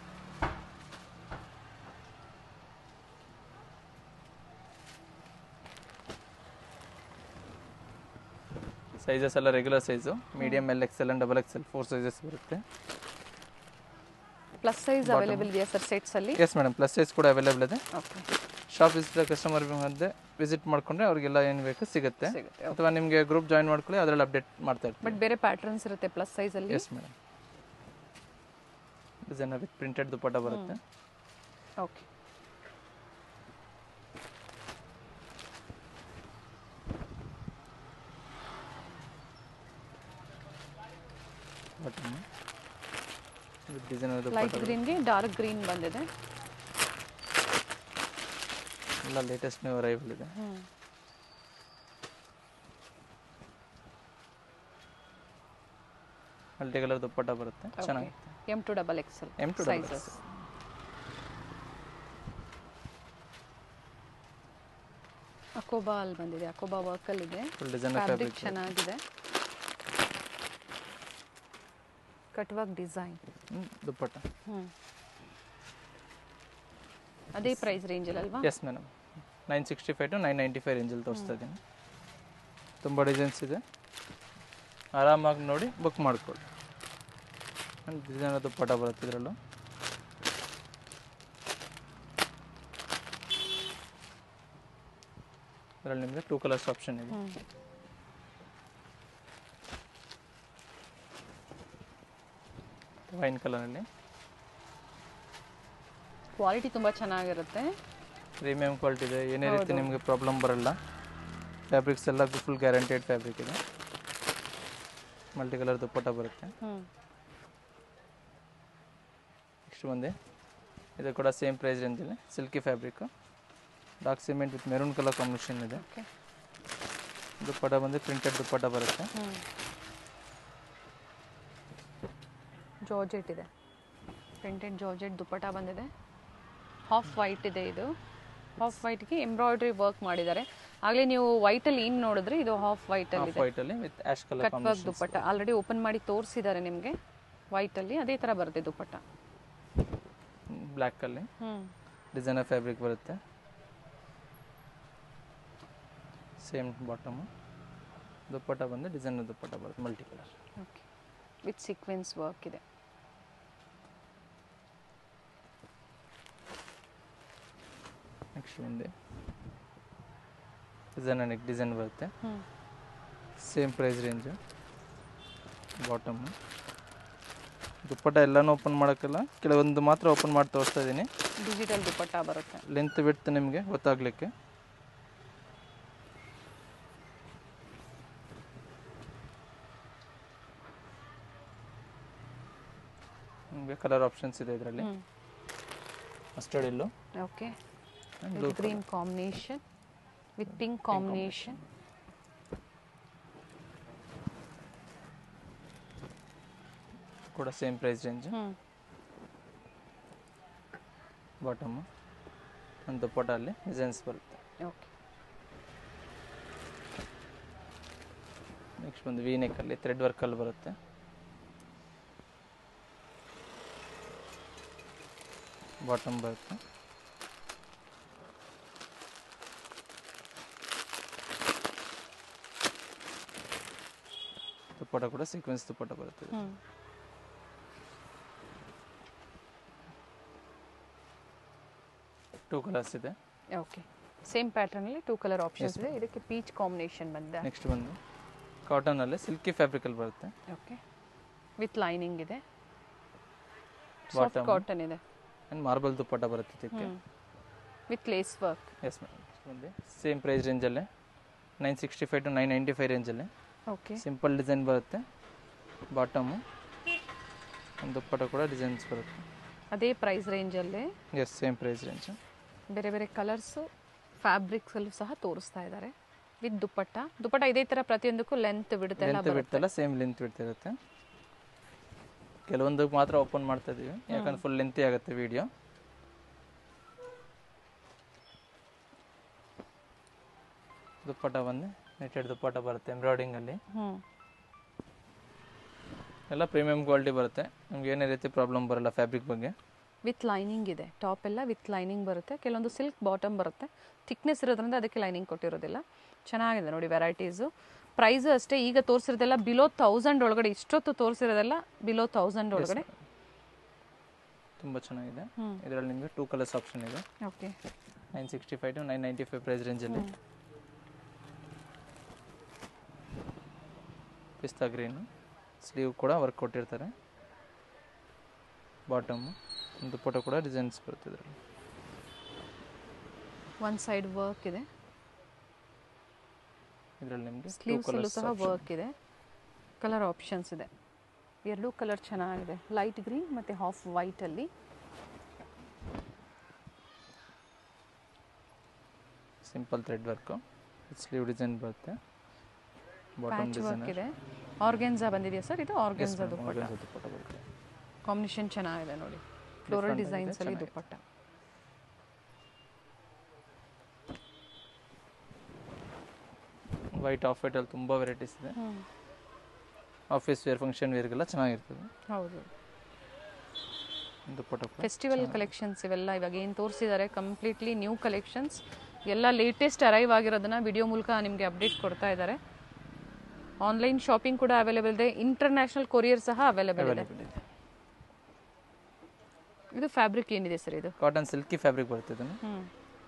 ಸೈಜಸ್ ಎಲ್ಲ regular size medium L XL and double XL four sizes ಬರುತ್ತೆ ಪ್ಲಸ್ ಸೈಜ್ ಅವೈಲೇಬಲ್ ಇದೆಯಾ ಸರ್ ಸೆಟ್ಸಲ್ಲಿ ಎಸ್ ಮೇಡಮ್ ಪ್ಲಸ್ ಸೈಜ್ ಕೂಡ ಅವೈಲೇಬಲ್ ಇದೆ ಓಕೆ ಶಾಪ್ ವಿಸಿಟ್ ಕಸ್ಟಮರ್ ಮಧ್ಯೆ ವಿಸಿಟ್ ಮಾಡಿಕೊಂಡ್ರೆ ಅವ್ರಿಗೆಲ್ಲ ಏನು ಬೇಕು ಸಿಗುತ್ತೆ ಸಿಗುತ್ತೆ ಅಥವಾ ನಿಮಗೆ ಗ್ರೂಪ್ ಜಾಯಿನ್ ಮಾಡ್ಕೊಳ್ಳಿ ಅದರಲ್ಲಿ ಅಪ್ಡೇಟ್ ಮಾಡ್ತಾ ಇರ್ತೀವಿ ಬಟ್ ಬೇರೆ ಪ್ಯಾಟರ್ನ್ಸ್ ಇರುತ್ತೆ ಪ್ಲಸ್ ಸೈಜಲ್ಲಿ yes madam design with printed dupatta ಬರುತ್ತೆ okay button with design light dupatta ಗ್ರೀನ್ಗೆ ಡಾರ್ಕ್ ಗ್ರೀನ್ ಬಂದಿದೆ ಎಲ್ಲ ಲೇಟೆಸ್ಟ್ ನ್ಯೂ ಅರೈವಲ್ ಇದೆ ಹ್ಞೂ ಮಲ್ಟಿ ಕಲರ್ ದುಪ್ಪಟ್ಟ ಬರುತ್ತೆ ಚೆನ್ನಾಗಿ M to double XL M to double sizes ಅಕೋಬಾ ಅಲ್ಲಿ ಬಂದಿದೆ ಅಕೋಬಾ ವರ್ಕಲ್ಲಿ ಇದೆ ಫುಲ್ ಡಿಸೈನ್ ಫ್ಯಾಬ್ರಿಕ್ ಫ್ಯಾಬ್ರಿಕ್ ಚೆನ್ನಾಗಿದೆ ಕಟ್ ವರ್ಕ್ ಡಿಸೈನ್ ದುಪ್ಪಟ್ಟ ಹ್ಞೂ ಅದೇ ಪ್ರೈಸ್ ರೇಂಜಲ್ಲಿ ಅಲ್ವಾ yes madam nine sixty five to nine ninety five ರೇಂಜಲ್ಲಿ ತೋರಿಸ್ತಾ ಇದ್ದೀನಿ ತುಂಬ ಡಿಸೈನ್ಸ್ ಇದೆ ಆರಾಮಾಗಿ ನೋಡಿ ಬುಕ್ ಮಾಡ್ಕೊಳ್ಳಿ ಡಿಸೈನ್ ದುಪ್ಪಟ್ಟ ಬರುತ್ತೆ ಇದರಲ್ಲೂ ಇದರಲ್ಲಿ ನಿಮಗೆ ಟೂ ಕಲರ್ಸ್ ಆಪ್ಷನ್ ಇದೆ ಹ್ಞೂ ವೈನ್ ಕಲರಲ್ಲಿ ಕ್ವಾಲಿಟಿ ತುಂಬ ಚೆನ್ನಾಗಿರುತ್ತೆ ಪ್ರೀಮಿಯಂ ಕ್ವಾಲಿಟಿ ಇದೆ ಏನೇ ರೀತಿ ನಿಮಗೆ ಪ್ರಾಬ್ಲಮ್ ಬರಲ್ಲ ಫ್ಯಾಬ್ರಿಕ್ಸ್ ಎಲ್ಲ ಫುಲ್ ಗ್ಯಾರಂಟೆಡ್ ಫ್ಯಾಬ್ರಿಕ್ ಇದೆ ಮಲ್ಟಿ ಕಲರ್ ದುಪ್ಪಟ್ಟ ಬರುತ್ತೆ ಹ್ಞೂ ನೆಕ್ಸ್ಟ್ ಬಂದು ಇದು ಕೂಡ ಸೇಮ್ ಪ್ರೈಸ್ ರೇಂಜಲ್ಲಿ silky fabric dark cement with maroon colour combination ಇದೆ ಓಕೆ ದುಪ್ಪಟ್ಟ ಬಂದು ಪ್ರಿಂಟೆಡ್ ದುಪ್ಪಟ್ಟ ಬರುತ್ತೆ ಹ್ಞೂ ಜಾರ್ಜೆಟ್ ಇದೆ ಪ್ರಿಂಟೆಡ್ ಜಾರ್ಜೆಟ್ ದುಪ್ಪಟ ಬಂದಿದೆ ಹಾಫ್ ವೈಟ್ ಇದೆ ಇದು ಹಾಫ್ ವೈಟ್ಗೆ ಎಂಬ್ರಾಯ್ಡ್ರಿ ವರ್ಕ್ ಮಾಡಿದ್ದಾರೆ ಆಗಲೇ ನೀವು ವೈಟಲ್ಲಿ ಏನು ನೋಡಿದ್ರೆ ಇದು ಹಾಫ್ ವೈಟಲ್ಲಿ ಹಾಫ್ ಇದೆ ವೈಟಲ್ಲಿ with ash colour cut work dupatta already open ಮಾಡಿ ತೋರಿಸಿದ್ದಾರೆ ನಿಮಗೆ ವೈಟಲ್ಲಿ ಅದೇ ಥರ ಬರುತ್ತೆ ದುಪ್ಪಟ್ಟ ಬ್ಲ್ಯಾಕಲ್ಲಿ ಹ್ಞೂ ಡಿಸೈನರ್ ಫ್ಯಾಬ್ರಿಕ್ ಬರುತ್ತೆ ಸೇಮ್ ಬಾಟಮು ದುಪ್ಪಟ್ಟ ಬಂದು ಡಿಸೈನರ್ ದುಪ್ಪಟ್ಟ ಬರುತ್ತೆ multi colour okay with sequence work ಇದೆ ನೆಕ್ಸ್ಟ್ ಮುಂದೆ ಡಿಸೈನ್ ನೆಕ್ ಡಿಸೈನ್ ಬರುತ್ತೆ ಹ್ಞೂ same price range bottom dupatta ಎಲ್ಲನೂ ಓಪನ್ ಮಾಡೋಕ್ಕಲ್ಲ ಕೆಲವೊಂದು ಮಾತ್ರ ಓಪನ್ ಮಾಡಿ ತೋರಿಸ್ತಾ ಇದ್ದೀನಿ ಡಿಜಿಟಲ್ ದುಪ್ಪಟ್ಟ ಬರುತ್ತೆ ಲೆಂತ್ ಬಿಡ್ತು ನಿಮಗೆ ಗೊತ್ತಾಗಲಿಕ್ಕೆ ನಿಮಗೆ ಕಲರ್ ಆಪ್ಷನ್ಸ್ ಇದೆ ಇದರಲ್ಲಿ ಹ್ಞೂ ಮಸ್ಟರ್ಡ್ ಇಲ್ಲು okay blue green combination with pink combination ಕೂಡ ಸೇಮ್ ಪ್ರೈಸ್ ರೇಂಜ್ ಹ್ಞೂ ಬಾಟಮು ಒಂದು ದುಪ್ಪಟ್ಟ ಅಲ್ಲಿ ಡಿಸೈನ್ಸ್ ಬರುತ್ತೆ ಓಕೆ ನೆಕ್ಸ್ಟ್ ಬಂದು ವಿ ನೆಕ್ಕಲ್ಲಿ ಥ್ರೆಡ್ ವರ್ಕಲ್ಲಿ ಬರುತ್ತೆ ಬಾಟಮ್ ಬರುತ್ತೆ ದುಪ್ಪಟ್ಟ ಕೂಡ ಸೀಕ್ವೆನ್ಸ್ ದುಪ್ಪಟ್ಟ ಬರುತ್ತೆ ಇದು. ಹ್ಞೂ ಟೂ ಕಲರ್ಸ್ ಇದೆ ಓಕೆ ಸೇಮ್ ಪ್ಯಾಟರ್ನಲ್ಲಿ ಟೂ ಕಲರ್ ಆಪ್ಷನ್ಸ್ ಇದೆ ಇದಕ್ಕೆ ಪೀಚ್ ಕಾಂಬಿನೇಷನ್ ಬಂದಿದೆ ನೆಕ್ಸ್ಟ್ ಬಂದು ಕಾಟನಲ್ಲಿ ಸಿಲ್ಕಿ ಫ್ಯಾಬ್ರಿಕಲ್ಲಿ ಬರುತ್ತೆ ಓಕೆ ವಿತ್ ಲೈನಿಂಗ್ ಇದೆ ಸಾಫ್ಟ್ Bottom. ಕಾಟನ್ ಇದೆ ಆ್ಯಂಡ್ ಮಾರ್ಬಲ್ ದುಪ್ಪಟ್ಟ ಬರುತ್ತೆ ಇದಕ್ಕೆ with lace work yes madam ಬಂದು ಸೇಮ್ ಪ್ರೈಸ್ ರೇಂಜಲ್ಲೇ nine sixty five to nine ninety five ರೇಂಜಲ್ಲೇ ಓಕೆ ಸಿಂಪಲ್ ಡಿಸೈನ್ ಬರುತ್ತೆ ಬಾಟಮು ಒಂದು ದುಪ್ಪಟ್ಟ ಕೂಡ ಡಿಸೈನ್ಸ್ ಬರುತ್ತೆ ಅದೇ ಪ್ರೈಸ್ ರೇಂಜಲ್ಲೇ ಎಸ್ ಸೇಮ್ ಪ್ರೈಸ್ ರೇಂಜ್ ಬೇರೆ ಬೇರೆ ಕಲರ್ಸು ಫ್ಯಾಬ್ರಿಕ್ಸಲ್ಲೂ ಸಹ ತೋರಿಸ್ತಾ ಇದ್ದಾರೆ ವಿತ್ ದುಪ್ಪಟ್ಟ ದುಪ್ಪಟ್ಟ ಇದೇ ಥರ ಪ್ರತಿಯೊಂದಕ್ಕೂ ಲೆಂತ್ ಬಿಡುತ್ತೆ ಎಲ್ಲ ಲೆಂತ್ ಬಿಡ್ತಲ್ಲ ಸೇಮ್ ಲೆಂತ್ ಬಿಡ್ತಿರುತ್ತೆ ಕೆಲವೊಂದಕ್ಕೆ ಮಾತ್ರ ಓಪನ್ ಮಾಡ್ತಾ ಇದೀವಿ ಯಾಕಂದ್ರೆ ಫುಲ್ ಲೆಂತಿ ಆಗುತ್ತೆ ವಿಡಿಯೋ ದುಪ್ಪಟ್ಟ ಬಂದು ನೆಟೆಡ್ ದುಪ್ಪಟ್ಟ ಬರುತ್ತೆ ಎಂಬ್ರಾಯ್ಡಿಂಗ್ ಅಲ್ಲಿ ಹ್ಞೂ ಎಲ್ಲ ಪ್ರೀಮಿಯಂ ಕ್ವಾಲಿಟಿ ಬರುತ್ತೆ ನಿಮ್ಗೆ ಏನೇ ರೀತಿ ಪ್ರಾಬ್ಲಮ್ ಬರಲ್ಲ ಫ್ಯಾಬ್ರಿಕ್ ಬಗ್ಗೆ ವಿತ್ ಲೈನಿಂಗ್ ಇದೆ ಟಾಪ್ ಎಲ್ಲ ವಿತ್ ಲೈನಿಂಗ್ ಬರುತ್ತೆ ಕೆಲವೊಂದು ಸಿಲ್ಕ್ ಬಾಟಮ್ ಬರುತ್ತೆ ಥಿಕ್ನೆಸ್ ಇರೋದ್ರಿಂದ ಅದಕ್ಕೆ ಲೈನಿಂಗ್ ಕೊಟ್ಟಿರೋದಿಲ್ಲ ಚೆನ್ನಾಗಿದೆ ನೋಡಿ ವೆರೈಟೀಸು ಪ್ರೈಸು ಅಷ್ಟೇ ಈಗ ತೋರಿಸಿರೋದೆಲ್ಲ ಬಿಲೋ ತೌಸಂಡ್ ಒಳಗಡೆ ಇಷ್ಟೊತ್ತು ತೋರಿಸಿರೋದೆಲ್ಲ ಬಿಲೋ ತೌಸಂಡ್ ಒಳಗಡೆ ತುಂಬ ಚೆನ್ನಾಗಿದೆ ಹ್ಮ್. ಇದರಲ್ಲಿ ನಿಮಗೆ ಟೂ ಕಲರ್ಸ್ ಆಪ್ಷನ್ ಇದೆ okay nine sixty five to nine ninety five price ರೇಂಜಲ್ಲಿ ಪಿಸ್ತಾ ಗ್ರೀನು ಸ್ಲೀವ್ ಕೂಡ ವರ್ಕ್ ಕೊಟ್ಟಿರ್ತಾರೆ ಬಾಟಮು ಒಂದು ಫೋಟೋ ಕೂಡ ಡಿಸೈನ್ಸ್ ಬರುತ್ತೆ ಇದರಲ್ಲಿ ಒನ್ ಸೈಡ್ ವರ್ಕ್ ಇದೆ ಇದರಲ್ಲಿ ನಿಮಗೆ ಟೂ ಸ್ಲೀವ್ಸಲ್ಲೂ ಕಲರ್ಸ್ ಸಹ ವರ್ಕ್ ಇದೆ ಕಲರ್ ಆಪ್ಷನ್ಸ್ ಇದೆ ಎರಡೂ ಕಲರ್ ಚೆನ್ನಾಗಿದೆ ಲೈಟ್ ಗ್ರೀನ್ ಮತ್ತು ಹಾಫ್ ವೈಟಲ್ಲಿ simple thread work sleeve design ಬರುತ್ತೆ ಬಾಟಮ್ ಪ್ಯಾಚ್ ಡಿಸೈನ್ ವರ್ಕ್ ಇದೆ ಆರ್ಗೆನ್ಸಾ ಬಂದಿದೆಯಾ ಸರ್ ಇದು ಆರ್ಗೆನ್ಸಾ ದುಪ್ಪಟ್ಟ ದುಪ್ಪಟ್ಟ ಬರುತ್ತೆ ಕಾಂಬಿನೇಷನ್ ಚೆನ್ನಾಗಿದೆ ನೋಡಿ ಫ್ಲೋರಲ್ Different ಆಗಿದೆ, ಡಿಸೈನ್ಸ್ ಅಲ್ಲಿ ಚೆನ್ನಾಗಿದೆ. ದುಪ್ಪಟ್ಟ ವೈಟ್ ಆಫ್ ವೈಟಲ್ಲಿ ತುಂಬ ವೆರೈಟೀಸ್ ಇದೆ ಆಫೀಸ್ ವೇರ್ ಫಂಕ್ಷನ್ ವೇರ್ಗೆಲ್ಲ ಚೆನ್ನಾಗಿರ್ತದೆ ಹೌದು ದುಪ್ಪಟ್ಟ ಕೂಡ ಫೆಸ್ಟಿವಲ್ ಕಲೆಕ್ಷನ್ಸ್ ಇವೆಲ್ಲ ಇವಾಗ ಏನು ತೋರಿಸಿದ್ದಾರೆ ಕಂಪ್ಲೀಟ್ಲಿ ನ್ಯೂ ಕಲೆಕ್ಷನ್ಸ್ ಎಲ್ಲ ಲೇಟೆಸ್ಟ್ ಅರೈವ್ ಆಗಿರೋದನ್ನ ವಿಡಿಯೋ ಮೂಲಕ ನಿಮಗೆ ಅಪ್ಡೇಟ್ ಕೊಡ್ತಾ ಇದ್ದಾರೆ ಆನ್ಲೈನ್ ಶಾಪಿಂಗ್ ಕೂಡ ಅವೈಲೇಬಲ್ ಇದೆ ಇಂಟರ್ನ್ಯಾಷನಲ್ ಕೊರಿಯರ್ ಸಹ ಅವೈಲೇಬಲ್ ಇದೆ ಅವೈಲೇಬಲ್ ಇದೆ ಇದು ಫ್ಯಾಬ್ರಿಕ್ ಏನಿದೆ ಸರ್ ಇದು ಕಾಟನ್ ಸಿಲ್ಕಿ ಫ್ಯಾಬ್ರಿಕ್ ಬರುತ್ತೆ ಇದನ್ನು ಹ್ಮ್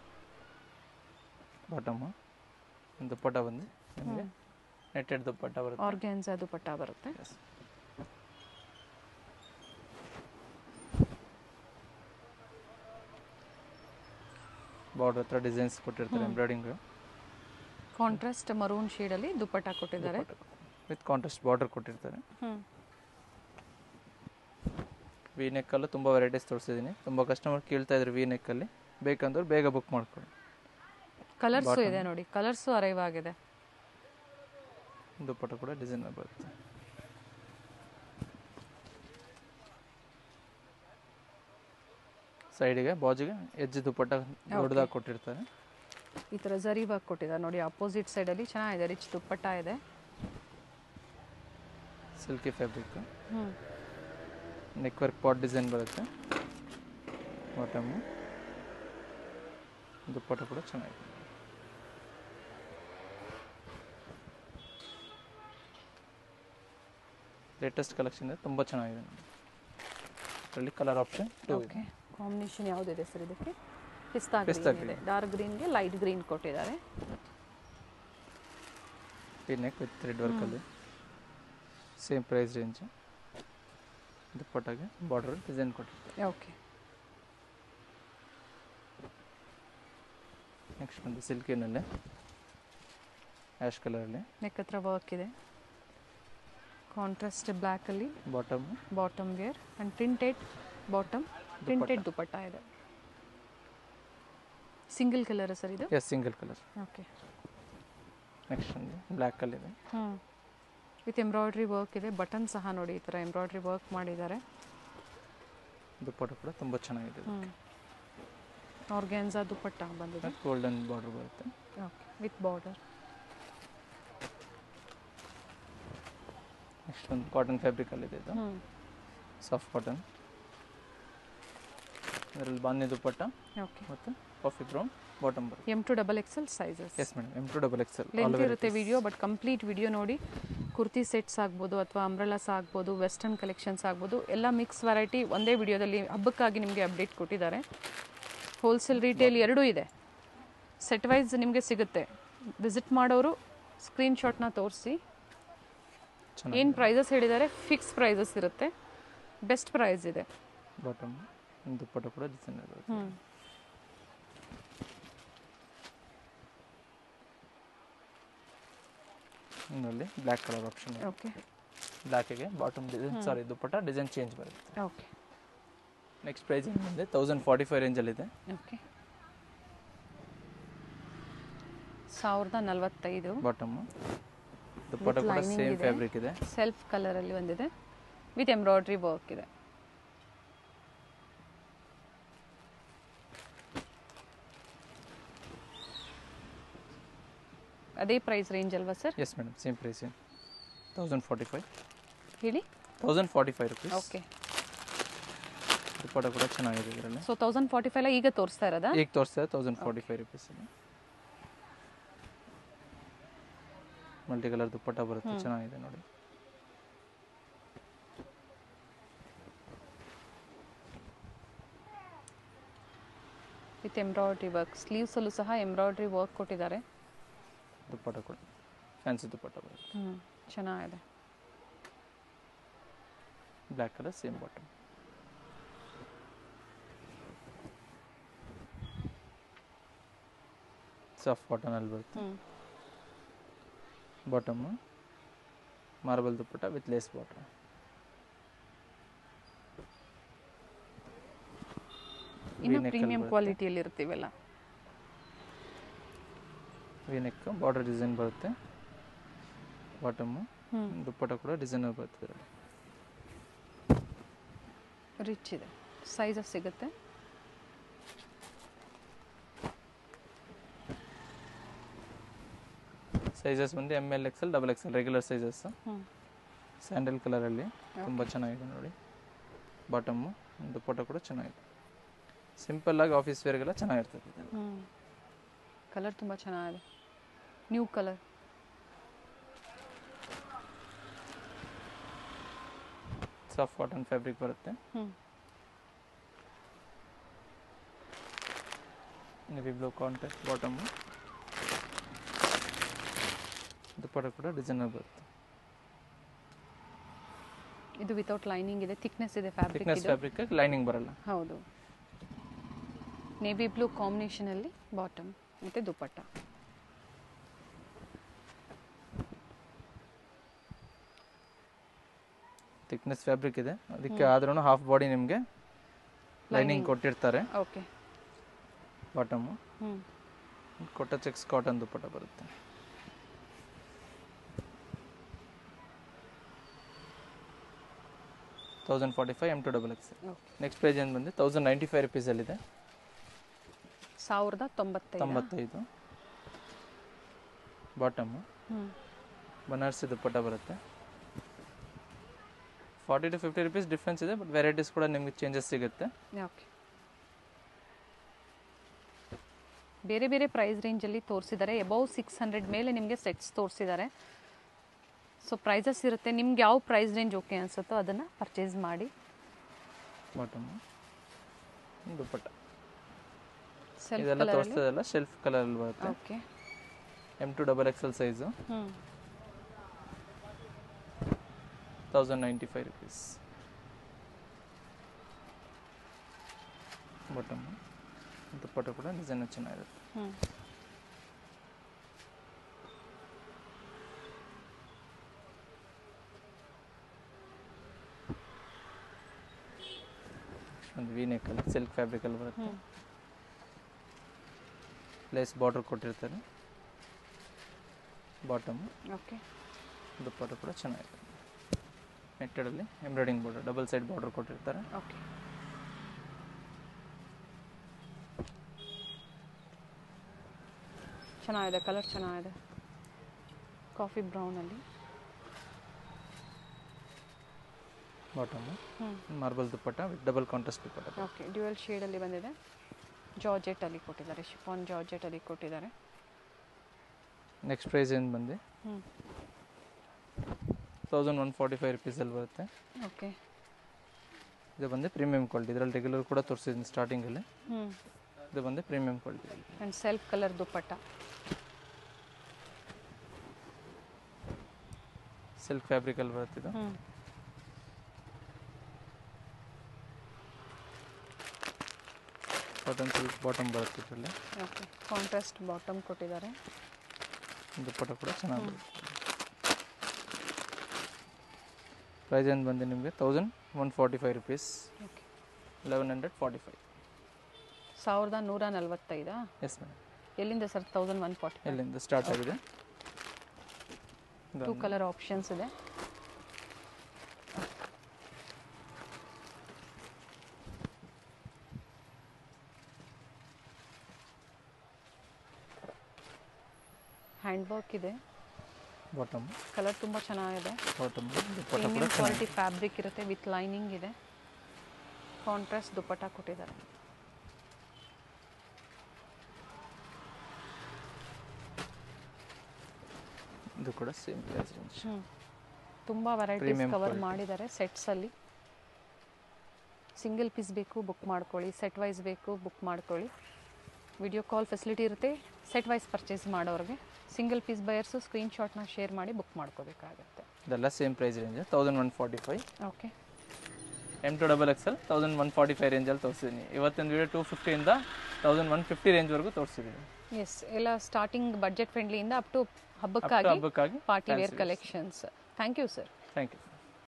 ಬಾಟಮು ಒಂದು ದುಪ್ಪಟ್ಟ ಬಂದು ನಿಮಗೆ ನೆಟ್ಟೆಡ್ ದುಪ್ಪಟ್ಟ ಬರುತ್ತೆ ಆರ್ಗ್ಯಾನ್ಸಾ ದುಪ್ಪಟ್ಟ ಬರುತ್ತೆ Yes. ಬಾರ್ಡರ್ ಹತ್ರ ಡಿಸೈನ್ಸ್ ಕೊಟ್ಟಿರ್ತಾರೆ ಎಂಬ್ರಾಯ್ಡಿಂಗ್ ಕಾಂಟ್ರಾಸ್ಟ್ ಮರೂನ್ ಶೇಡಲ್ಲಿ ದುಪ್ಪಟ್ಟ ಕೊಟ್ಟಿದ್ದಾರೆ ವಿತ್ ಕಾಂಟ್ರಾಸ್ಟ್ ಬಾರ್ಡರ್ ಕೊಟ್ಟಿರ್ತಾರೆ ಹ್ಮ್ ವಿ ನೆಕ್ಕಲ್ಲೂ ತುಂಬ ವೆರೈಟೀಸ್ ತೋರಿಸಿದ್ದೀನಿ ತುಂಬ ಕಸ್ಟಮರ್ ಕೇಳ್ತಾ ಇದ್ರು ವಿ ನೆಕ್ಕಲ್ಲಿ ಬೇಕಂದ್ರೆ ಬೇಗ ಬುಕ್ ಮಾಡ್ಕೊಳ್ಳಿ ಕಲರ್ಸು ಇದೆ ನೋಡಿ ಕಲರ್ಸು ಅರೈವ್ ಆಗಿದೆ ದುಪ್ಪಟ್ಟ ಕೂಡ ಡಿಸೈನ್ ಬರುತ್ತೆ ಸೈಡಿಗೆ ಬಾಜಿಗೆ ಎಜ್ಜು ದುಪ್ಪಟ್ಟ ದೊಡ್ಡದಾಗಿ ಕೊಟ್ಟಿರ್ತಾರೆ ಈ ಥರ ಜರಿ ವರ್ಕ್ ಕೊಟ್ಟಿದ್ದಾರೆ ನೋಡಿ ಅಪೋಸಿಟ್ ಸೈಡಲ್ಲಿ ಚೆನ್ನಾಗಿದೆ ರಿಚ್ ದುಪ್ಪಟ್ಟ ಇದೆ ಸಿಲ್ಕಿ ಫ್ಯಾಬ್ರಿಕ್ ಹ್ಞೂ ನೆಕ್ ವರ್ಕ್ ಪಾಟ್ ಡಿಸೈನ್ ಬರುತ್ತೆ ಬಾಟಮು ದುಪ್ಪಟ್ಟ ಕೂಡ ಚೆನ್ನಾಗಿದೆ ಲೇಟೆಸ್ಟ್ ಕಲೆಕ್ಷನ್ ಇದೆ ತುಂಬ ಚೆನ್ನಾಗಿದೆ ಅದರಲ್ಲಿ ಕಲರ್ ಆಪ್ಷನ್ ಟೂ ಇದೆ ಓಕೆ ಕಾಂಬಿನೇಷನ್ ಯಾವುದಿದೆ ಸರ್ ಇದಕ್ಕೆ ಪಿಸ್ತಾ Pista ಗ್ರೀನ್ ಇದೆ ಡಾರ್ಕ್ ಗ್ರೀನ್ಗೆ ಲೈಟ್ ಗ್ರೀನ್ ಕೊಟ್ಟಿದ್ದಾರೆ ಈ ನೆಕ್ ವಿತ್ ಥ್ರೆಡ್ ವರ್ಕಲ್ಲಿ ಸೇಮ್ ಪ್ರೈಸ್ ರೇಂಜ್ ದುಪ್ಪಟ್ಟಾಗೆ ಬಾರ್ಡರ್ ಡಿಸೈನ್ ಕೊಟ್ಟಿರ್ತಾರೆ ಓಕೆ ನೆಕ್ಸ್ಟ್ ಬಂದು ಸಿಲ್ಕಿನಲ್ಲೇ ಆ್ಯಶ್ ಕಲರಲ್ಲಿ ನೆಕ್ ಹತ್ರ ವರ್ಕ್ ಇದೆ ಕಾಂಟ್ರಾಸ್ಟ್ ಬ್ಲ್ಯಾಕಲ್ಲಿ bottom bottom wear and printed bottom printed dupatta ಇದೆ ಸಿಂಗಲ್ ಕಲರ್ ಸರ್ ಇದು yes single colour okay next ಒಂದು ಬ್ಲ್ಯಾಕಲ್ಲಿದೆ ಹ್ಞೂ ವಿತ್ ಎಂಬ್ರಾಯ್ಡ್ರಿ ವರ್ಕ್ ಇದೆ ಬಟನ್ ಸಹ ನೋಡಿ ಈ ಥರ ಎಂಬ್ರಾಯ್ಡ್ರಿ ವರ್ಕ್ ಮಾಡಿದ್ದಾರೆ ದುಪ್ಪಟ್ಟ ಕೂಡ ತುಂಬ ಚೆನ್ನಾಗಿದೆ ಹ್ಞೂ ಆರ್ಗ್ಯಾನ್ಸಾ ದುಪ್ಪಟ್ಟ ಬಂದಿದೆ ಗೋಲ್ಡನ್ ಬಾರ್ಡರ್ ಬರುತ್ತೆ ಓಕೆ ವಿತ್ ಬಾರ್ಡರ್ ನೆಕ್ಸ್ಟ್ ಒಂದು ಕಾಟನ್ ಫ್ಯಾಬ್ರಿಕಲ್ಲಿದೆ ಇದು ಹ್ಞೂ ಸಾಫ್ಟ್ ಕಾಟನ್ ಇದರಲ್ಲಿ ಬಾಂಧಿ ದುಪ್ಪಟ್ಟ ಓಕೆ ಮತ್ತು ಕಾಫಿ ಬ್ರೌನ್ ಬಾಟಮ್ ಬರುತ್ತೆ M to double XL sizes S madam M to double X L length ಇರುತ್ತೆ ವಿಡಿಯೋ ಬಟ್ ಕಂಪ್ಲೀಟ್ ವಿಡಿಯೋ ನೋಡಿ ಕುರ್ತಿ ಸೆಟ್ಸ್ ಆಗ್ಬೋದು ಅಥವಾ ಅಂಬ್ರೆಲಾಸ್ ಆಗ್ಬೋದು ವೆಸ್ಟರ್ನ್ ಕಲೆಕ್ಷನ್ಸ್ ಆಗ್ಬೋದು ಎಲ್ಲ ಮಿಕ್ಸ್ ವೆರೈಟಿ ಒಂದೇ ವಿಡಿಯೋದಲ್ಲಿ ಹಬ್ಬಕ್ಕಾಗಿ ನಿಮಗೆ ಅಪ್ಡೇಟ್ ಕೊಟ್ಟಿದ್ದಾರೆ ಹೋಲ್ಸೇಲ್ ರಿಟೇಲ್ ಎರಡೂ ಇದೆ ಸೆಟ್ ವೈಸ್ ನಿಮಗೆ ಸಿಗುತ್ತೆ ವಿಸಿಟ್ ಮಾಡೋರು ಸ್ಕ್ರೀನ್ಶಾಟ್ನ ತೋರಿಸಿ ಚೆನ್ನಾಗಿ ಏನು ಪ್ರೈಸಸ್ ಹೇಳಿದ್ದಾರೆ ಫಿಕ್ಸ್ ಪ್ರೈಸಸ್ ಇರುತ್ತೆ ಬೆಸ್ಟ್ ಪ್ರೈಸ್ ಇದೆ ಬಾಟಮ್ ದುಪ್ಪಟ್ಟ ಕೂಡ ಡಿಸೈನ್ ಇರುತ್ತೆ ಹ್ಞೂ ಇನ್ನಲ್ಲಿ ಬ್ಲ್ಯಾಕ್ ಕಲರ್ ಆಪ್ಷನ್ ಓಕೆ ಬ್ಲ್ಯಾಕಿಗೆ bottom design sorry dupatta design change ಬರುತ್ತೆ ಓಕೆ ನೆಕ್ಸ್ಟ್ ಪ್ರೈಸ್ ಏನು ಬಂದೆ ತೌಸಂಡ್ ಫಾರ್ಟಿ ಫೈವ್ ರೇಂಜಲ್ಲಿದೆ ಓಕೆ ಸಾವಿರದ ನಲವತ್ತೈದು ಬಾಟಮು ದುಪ್ಪಟ್ಟ ಕೂಡ lining ಸೇಮ್ ಇದೆ. ಫ್ಯಾಬ್ರಿಕ್ ಇದೆ ಸೆಲ್ಫ್ ಕಲರಲ್ಲಿ ಬಂದಿದೆ ವಿತ್ ಎಂಬ್ರಾಯ್ಡ್ರಿ ವರ್ಕ್ ಇದೆ ಅದೇ ಪ್ರೈಸ್ ರೇಂಜ್ ಅಲ್ವಾ sir yes madam same price thousand forty five ಹೇಳಿ thousand forty five rupees okay dupatta ಕೂಡ ಚೆನ್ನಾಗಿದೆ ಇದರಲ್ಲಿ ಸೊ ತೌಸಂಡ್ ಫಾರ್ಟಿ ಫೈವ್ ಈಗ ತೋರಿಸ್ತಾ ಇರೋದಾ ಈಗ ತೋರಿಸ್ತಾ thousand forty five rupees multi colour dupatta ಬರುತ್ತೆ ಚೆನ್ನಾಗಿದೆ ನೋಡಿ ವಿತ್ ಎಂಬ್ರಾಯ್ಡ್ರಿ ವರ್ಕ್ ಸ್ಲೀವ್ಸಲ್ಲೂ ಸಹ ಎಂಬ್ರಾಯ್ಡ್ರಿ ವರ್ಕ್ ಕೊಟ್ಟಿದ್ದಾರೆ ದುಪ್ಪಟ್ಟ ಕೂಡ ಫ್ಯಾನ್ಸಿ ದುಪ್ಪಟ್ಟ ಬರುತ್ತೆ ಹ್ಞೂ ಚೆನ್ನಾಗಿದೆ black colour same bottom soft ಕಾಟನಲ್ಲಿ ಬರುತ್ತೆ ಹ್ಞೂ bottom marble dupatta with lace bottom ಇನ್ನು V-neck ಅಲ್ಲಿ ಪ್ರೀಮಿಯಂ ಬರುತ್ತೆ. ಕ್ವಾಲಿಟಿಯಲ್ಲಿ ಇರ್ತೀವಲ್ಲ ವಿ ನೆಕ್ ಬಾರ್ಡರ್ ಡಿಸೈನ್ ಬರುತ್ತೆ ಬಾಟಮು ಹ್ಞೂ ದುಪ್ಪಟ್ಟ ಕೂಡ ಡಿಸೈನರ್ ಬರುತ್ತೆ ಇದರಲ್ಲಿ ರಿಚ್ ಇದೆ ಸೈಜಸ್ ಸಿಗುತ್ತೆ ಸೈಜಸ್ ಬಂದು M L XL double XL regular sizes ಹ್ಞೂ ಸ್ಯಾಂಡಲ್ ಕಲರಲ್ಲಿ ತುಂಬ ಚೆನ್ನಾಗಿದೆ ನೋಡಿ ಬಾಟಮು ದುಪ್ಪಟ್ಟ ಕೂಡ ಚೆನ್ನಾಗಿದೆ ಸಿಂಪಲ್ಲಾಗಿ ಆಫೀಸ್ ವೇರ್ಗೆಲ್ಲ ಚೆನ್ನಾಗಿರ್ತದೆ ಇದು. ಹ್ಞೂ ಕಲರ್ ತುಂಬ ಚೆನ್ನಾಗಿದೆ new colour soft cotton fabric ಬರುತ್ತೆ ಹ್ಞೂ navy blue contrast bottom dupatta ಕೂಡ ಡಿಸೈನರ್ ಬರುತ್ತೆ ಇದು ವಿತೌಟ್ ಲೈನಿಂಗ್ ಇದೆ ಥಿಕ್ನೆಸ್ ಇದೆ ಫ್ಯಾಬ್ರಿಕ್ ಥಿಕ್ನೆಸ್ ಇದು ಫ್ಯಾಬ್ರಿಕ್ ಲೈನಿಂಗ್ ಬರಲ್ಲ ಹೌದು ನೇವಿ ಬ್ಲೂ ಕಾಂಬಿನೇಷನಲ್ಲಿ ಬಾಟಮ್ ಮತ್ತು ದುಪ್ಪಟ್ಟ ಥಿಕ್ನೆಸ್ ಫ್ಯಾಬ್ರಿಕ್ ಇದೆ ಅದಕ್ಕೆ ಆದ್ರೂ ಹಾಫ್ ಬಾಡಿ ನಿಮಗೆ ಲೈನಿಂಗ್ ಕೊಟ್ಟಿರ್ತಾರೆ ಓಕೆ ಬಾಟಮು ಹ್ಞೂ ಕೊಟ್ಟ ಚೆಕ್ಸ್ ಕಾಟನ್ ದುಪ್ಪಟ್ಟ ಬರುತ್ತೆ thousand forty five M to double X okay next price ಏನು ಬಂದು ತೌಸಂಡ್ ನೈಂಟಿ ಫೈವ್ ರುಪೀಸಲ್ಲಿದೆ ಸಾವಿರದ ತೊಂಬತ್ತೈದು ತೊಂಬತ್ತೈದು ಬಾಟಮು ಹ್ಞೂ ಬನಾರಸಿ ದುಪ್ಪಟ್ಟ ಬರುತ್ತೆ forty to fifty rupees difference ಇದೆ ಬಟ್ ವೆರೈಟೀಸ್ ಕೂಡ ನಿಮಗೆ ಚೇಂಜಸ್ ಸಿಗುತ್ತೆ ಓಕೆ ಬೇರೆ ಬೇರೆ ಪ್ರೈಸ್ ರೇಂಜಲ್ಲಿ ತೋರಿಸಿದ್ದಾರೆ ಎಬೌವ್ ಸಿಕ್ಸ್ ಹಂಡ್ರೆಡ್ ಮೇಲೆ ನಿಮಗೆ ಸೆಟ್ಸ್ ತೋರಿಸಿದ್ದಾರೆ ಸೊ ಪ್ರೈಸಸ್ ಇರುತ್ತೆ ನಿಮ್ಗೆ ಯಾವ ಪ್ರೈಸ್ ರೇಂಜ್ ಓಕೆ ಅನಿಸುತ್ತೋ ಅದನ್ನು ಪರ್ಚೇಸ್ ಮಾಡಿ ಬಾಟಮು ದುಪ್ಪಟ್ಟ ಸೆಲ್ಫ್ ಇದೆಲ್ಲ ಕಲರಲ್ಲಿ ತೋರಿಸ್ತದಲ್ಲ ಶೆಲ್ಫ್ ಕಲರಲ್ಲಿ ಬರುತ್ತೆ okay M to double XL size ಹ್ಞೂ thousand ninety five rupees bottom dupatta ಕೂಡ ಡಿಸೈನ್ ಚೆನ್ನಾಗಿರುತ್ತೆ ಹ್ಞೂ ಒಂದು ವಿ ನೆಕ್ಕಲ್ಲಿ ಸಿಲ್ಕ್ ಫ್ಯಾಬ್ರಿಕಲ್ಲಿ ಬರುತ್ತೆ ಹ್ಞೂ ಲೇಸ್ ಬಾರ್ಡರ್ ಕೊಟ್ಟಿರ್ತಾರೆ ಬಾಟಮ್ ಓಕೆ ದುಪ್ಪಟ್ಟ ಕೂಡ ಚೆನ್ನಾಗಿದೆ ನೆಟ್ಟಡಲ್ಲಿ embroidering border double side border ಕೊಟ್ಟಿರ್ತಾರೆ ಓಕೆ ಚೆನ್ನಾಗಿದೆ ಕಲರ್ ಚೆನ್ನಾಗಿದೆ ಕಾಫಿ ಬ್ರೌನಲ್ಲಿ ಬಾಟಮು ಹ್ಞೂ marble dupatta with double contrast dupatta okay dual ಶೇಡಲ್ಲಿ ಬಂದಿದೆ ಜಾರ್ಜೆಟಲ್ಲಿ ಕೊಟ್ಟಿದ್ದಾರೆ ಶಿಫಾನ್ ಜಾರ್ಜೆಟಲ್ಲಿ ಕೊಟ್ಟಿದ್ದಾರೆ ನೆಕ್ಸ್ಟ್ ಪ್ರೈಸ್ ಏನು ಬಂದು ಹ್ಞೂ ತೌಸಂಡ್ ಒನ್ ಫಾರ್ಟಿ ಫೈವ್ ರುಪೀಸಲ್ಲಿ ಬರುತ್ತೆ ಓಕೆ ಇದು ಬಂದು ಪ್ರೀಮಿಯಂ ಕ್ವಾಲಿಟಿ ಇದರಲ್ಲಿ ರೆಗ್ಯುಲರ್ ಕೂಡ ತೋರಿಸಿದ್ದೀನಿ ಸ್ಟಾರ್ಟಿಂಗಲ್ಲಿ ಹ್ಞೂ ಇದು ಬಂದು premium quality and self colour dupatta silk ಫ್ಯಾಬ್ರಿಕಲ್ಲಿ ಬರುತ್ತೆ ಇದು ಹ್ಞೂ ಕಾಟನ್ ಸಿಲ್ಕ್ ಬಾಟಮ್ ಬರುತ್ತೆ ಇದರಲ್ಲಿ ಓಕೆ ಕಾಂಟ್ರಾಸ್ಟ್ ಬಾಟಮ್ ಕೊಟ್ಟಿದ್ದಾರೆ ದುಪ್ಪಟ್ಟ ಕೂಡ ಚೆನ್ನಾಗಿ ಬರುತ್ತೆ ಪ್ರೈಸ್ ಏನು ಬಂದು ನಿಮಗೆ thousand one forty five rupees okay eleven hundred forty five ಸಾವಿರದ ನೂರ ನಲ್ವತ್ತೈದಾ ಎಸ್ ಮೇಡಮ್ ಎಲ್ಲಿಂದ ಸರ್ ತೌಸಂಡ್ ಒನ್ ಫಾರ್ಟಿ ಎಲ್ಲಿಂದ ಸ್ಟಾರ್ಟ್ ಆಗಿದೆ ಟೂ ಕಲರ್ ಆಪ್ಷನ್ಸ್ ಇದೆ ಹ್ಯಾಂಡ್ ವರ್ಕ್ ಇದೆ ಬಾಟಮ್ ಕಲರ್ ತುಂಬ ಚೆನ್ನಾಗಿದೆ ಬಾಟಮ್ ದುಪ್ಪಟ್ಟ ಕೂಡ ಪ್ರೀಮಿಯಂ ಚೆನ್ನಾಗಿ ಕ್ವಾಲಿಟಿ ಫ್ಯಾಬ್ರಿಕ್ ಇರುತ್ತೆ ವಿತ್ ಲೈನಿಂಗ್ ಇದೆ ಕಾಂಟ್ರಾಸ್ಟ್ ದುಪ್ಪಟ್ಟ ಕೊಟ್ಟಿದ್ದಾರೆ ಇದು ಕೂಡ ಸೇಮ್ ಪ್ರೈಸ್ ರೇಂಜ್ ಹ್ಞೂ ತುಂಬ ವೆರೈಟೀಸ್ Premium ಕವರ್ quality. ಮಾಡಿದ್ದಾರೆ ಸೆಟ್ಸಲ್ಲಿ ಸಿಂಗಲ್ ಪೀಸ್ ಬೇಕು ಬುಕ್ ಮಾಡ್ಕೊಳ್ಳಿ ಸೆಟ್ ವೈಸ್ ಬೇಕು ಬುಕ್ ಮಾಡ್ಕೊಳ್ಳಿ ವಿಡಿಯೋ ಕಾಲ್ ಫೆಸಿಲಿಟಿ ಇರುತ್ತೆ ಸೆಟ್ ವೈಸ್ ಪರ್ಚೇಸ್ ಮಾಡೋರಿಗೆ ಸಿಂಗಲ್ ಪೀಸ್ ಬಯರ್ಸು ಸ್ಕ್ರೀನ್ಶಾಟ್ನ ಶೇರ್ ಮಾಡಿ ಬುಕ್ ಮಾಡ್ಕೋಬೇಕಾಗತ್ತೆ ಇದೆಲ್ಲ same price range thousand one forty five okay M to double XL thousand one forty five ರೇಂಜಲ್ಲಿ ತೋರಿಸಿದ್ದೀನಿ ಇವತ್ತಿನ ವಿಡಿಯೋ ಟೂ ಫಿಫ್ಟಿಯಿಂದ ತೌಸಂಡ್ ಒನ್ ಫಿಫ್ಟಿ ರೇಂಜ್ವರೆಗೂ ತೋರಿಸಿದ್ದೀನಿ ಎಸ್ ಎಲ್ಲ ಸ್ಟಾರ್ಟಿಂಗ್ ಬಜೆಟ್ ಫ್ರೆಂಡ್ಲಿಯಿಂದ ಅಪ್ ಟು ಹಬ್ಬಕ್ಕಾಗಿ ಹಬ್ಬಕ್ಕಾಗಿ party wear collections thank you sir thank you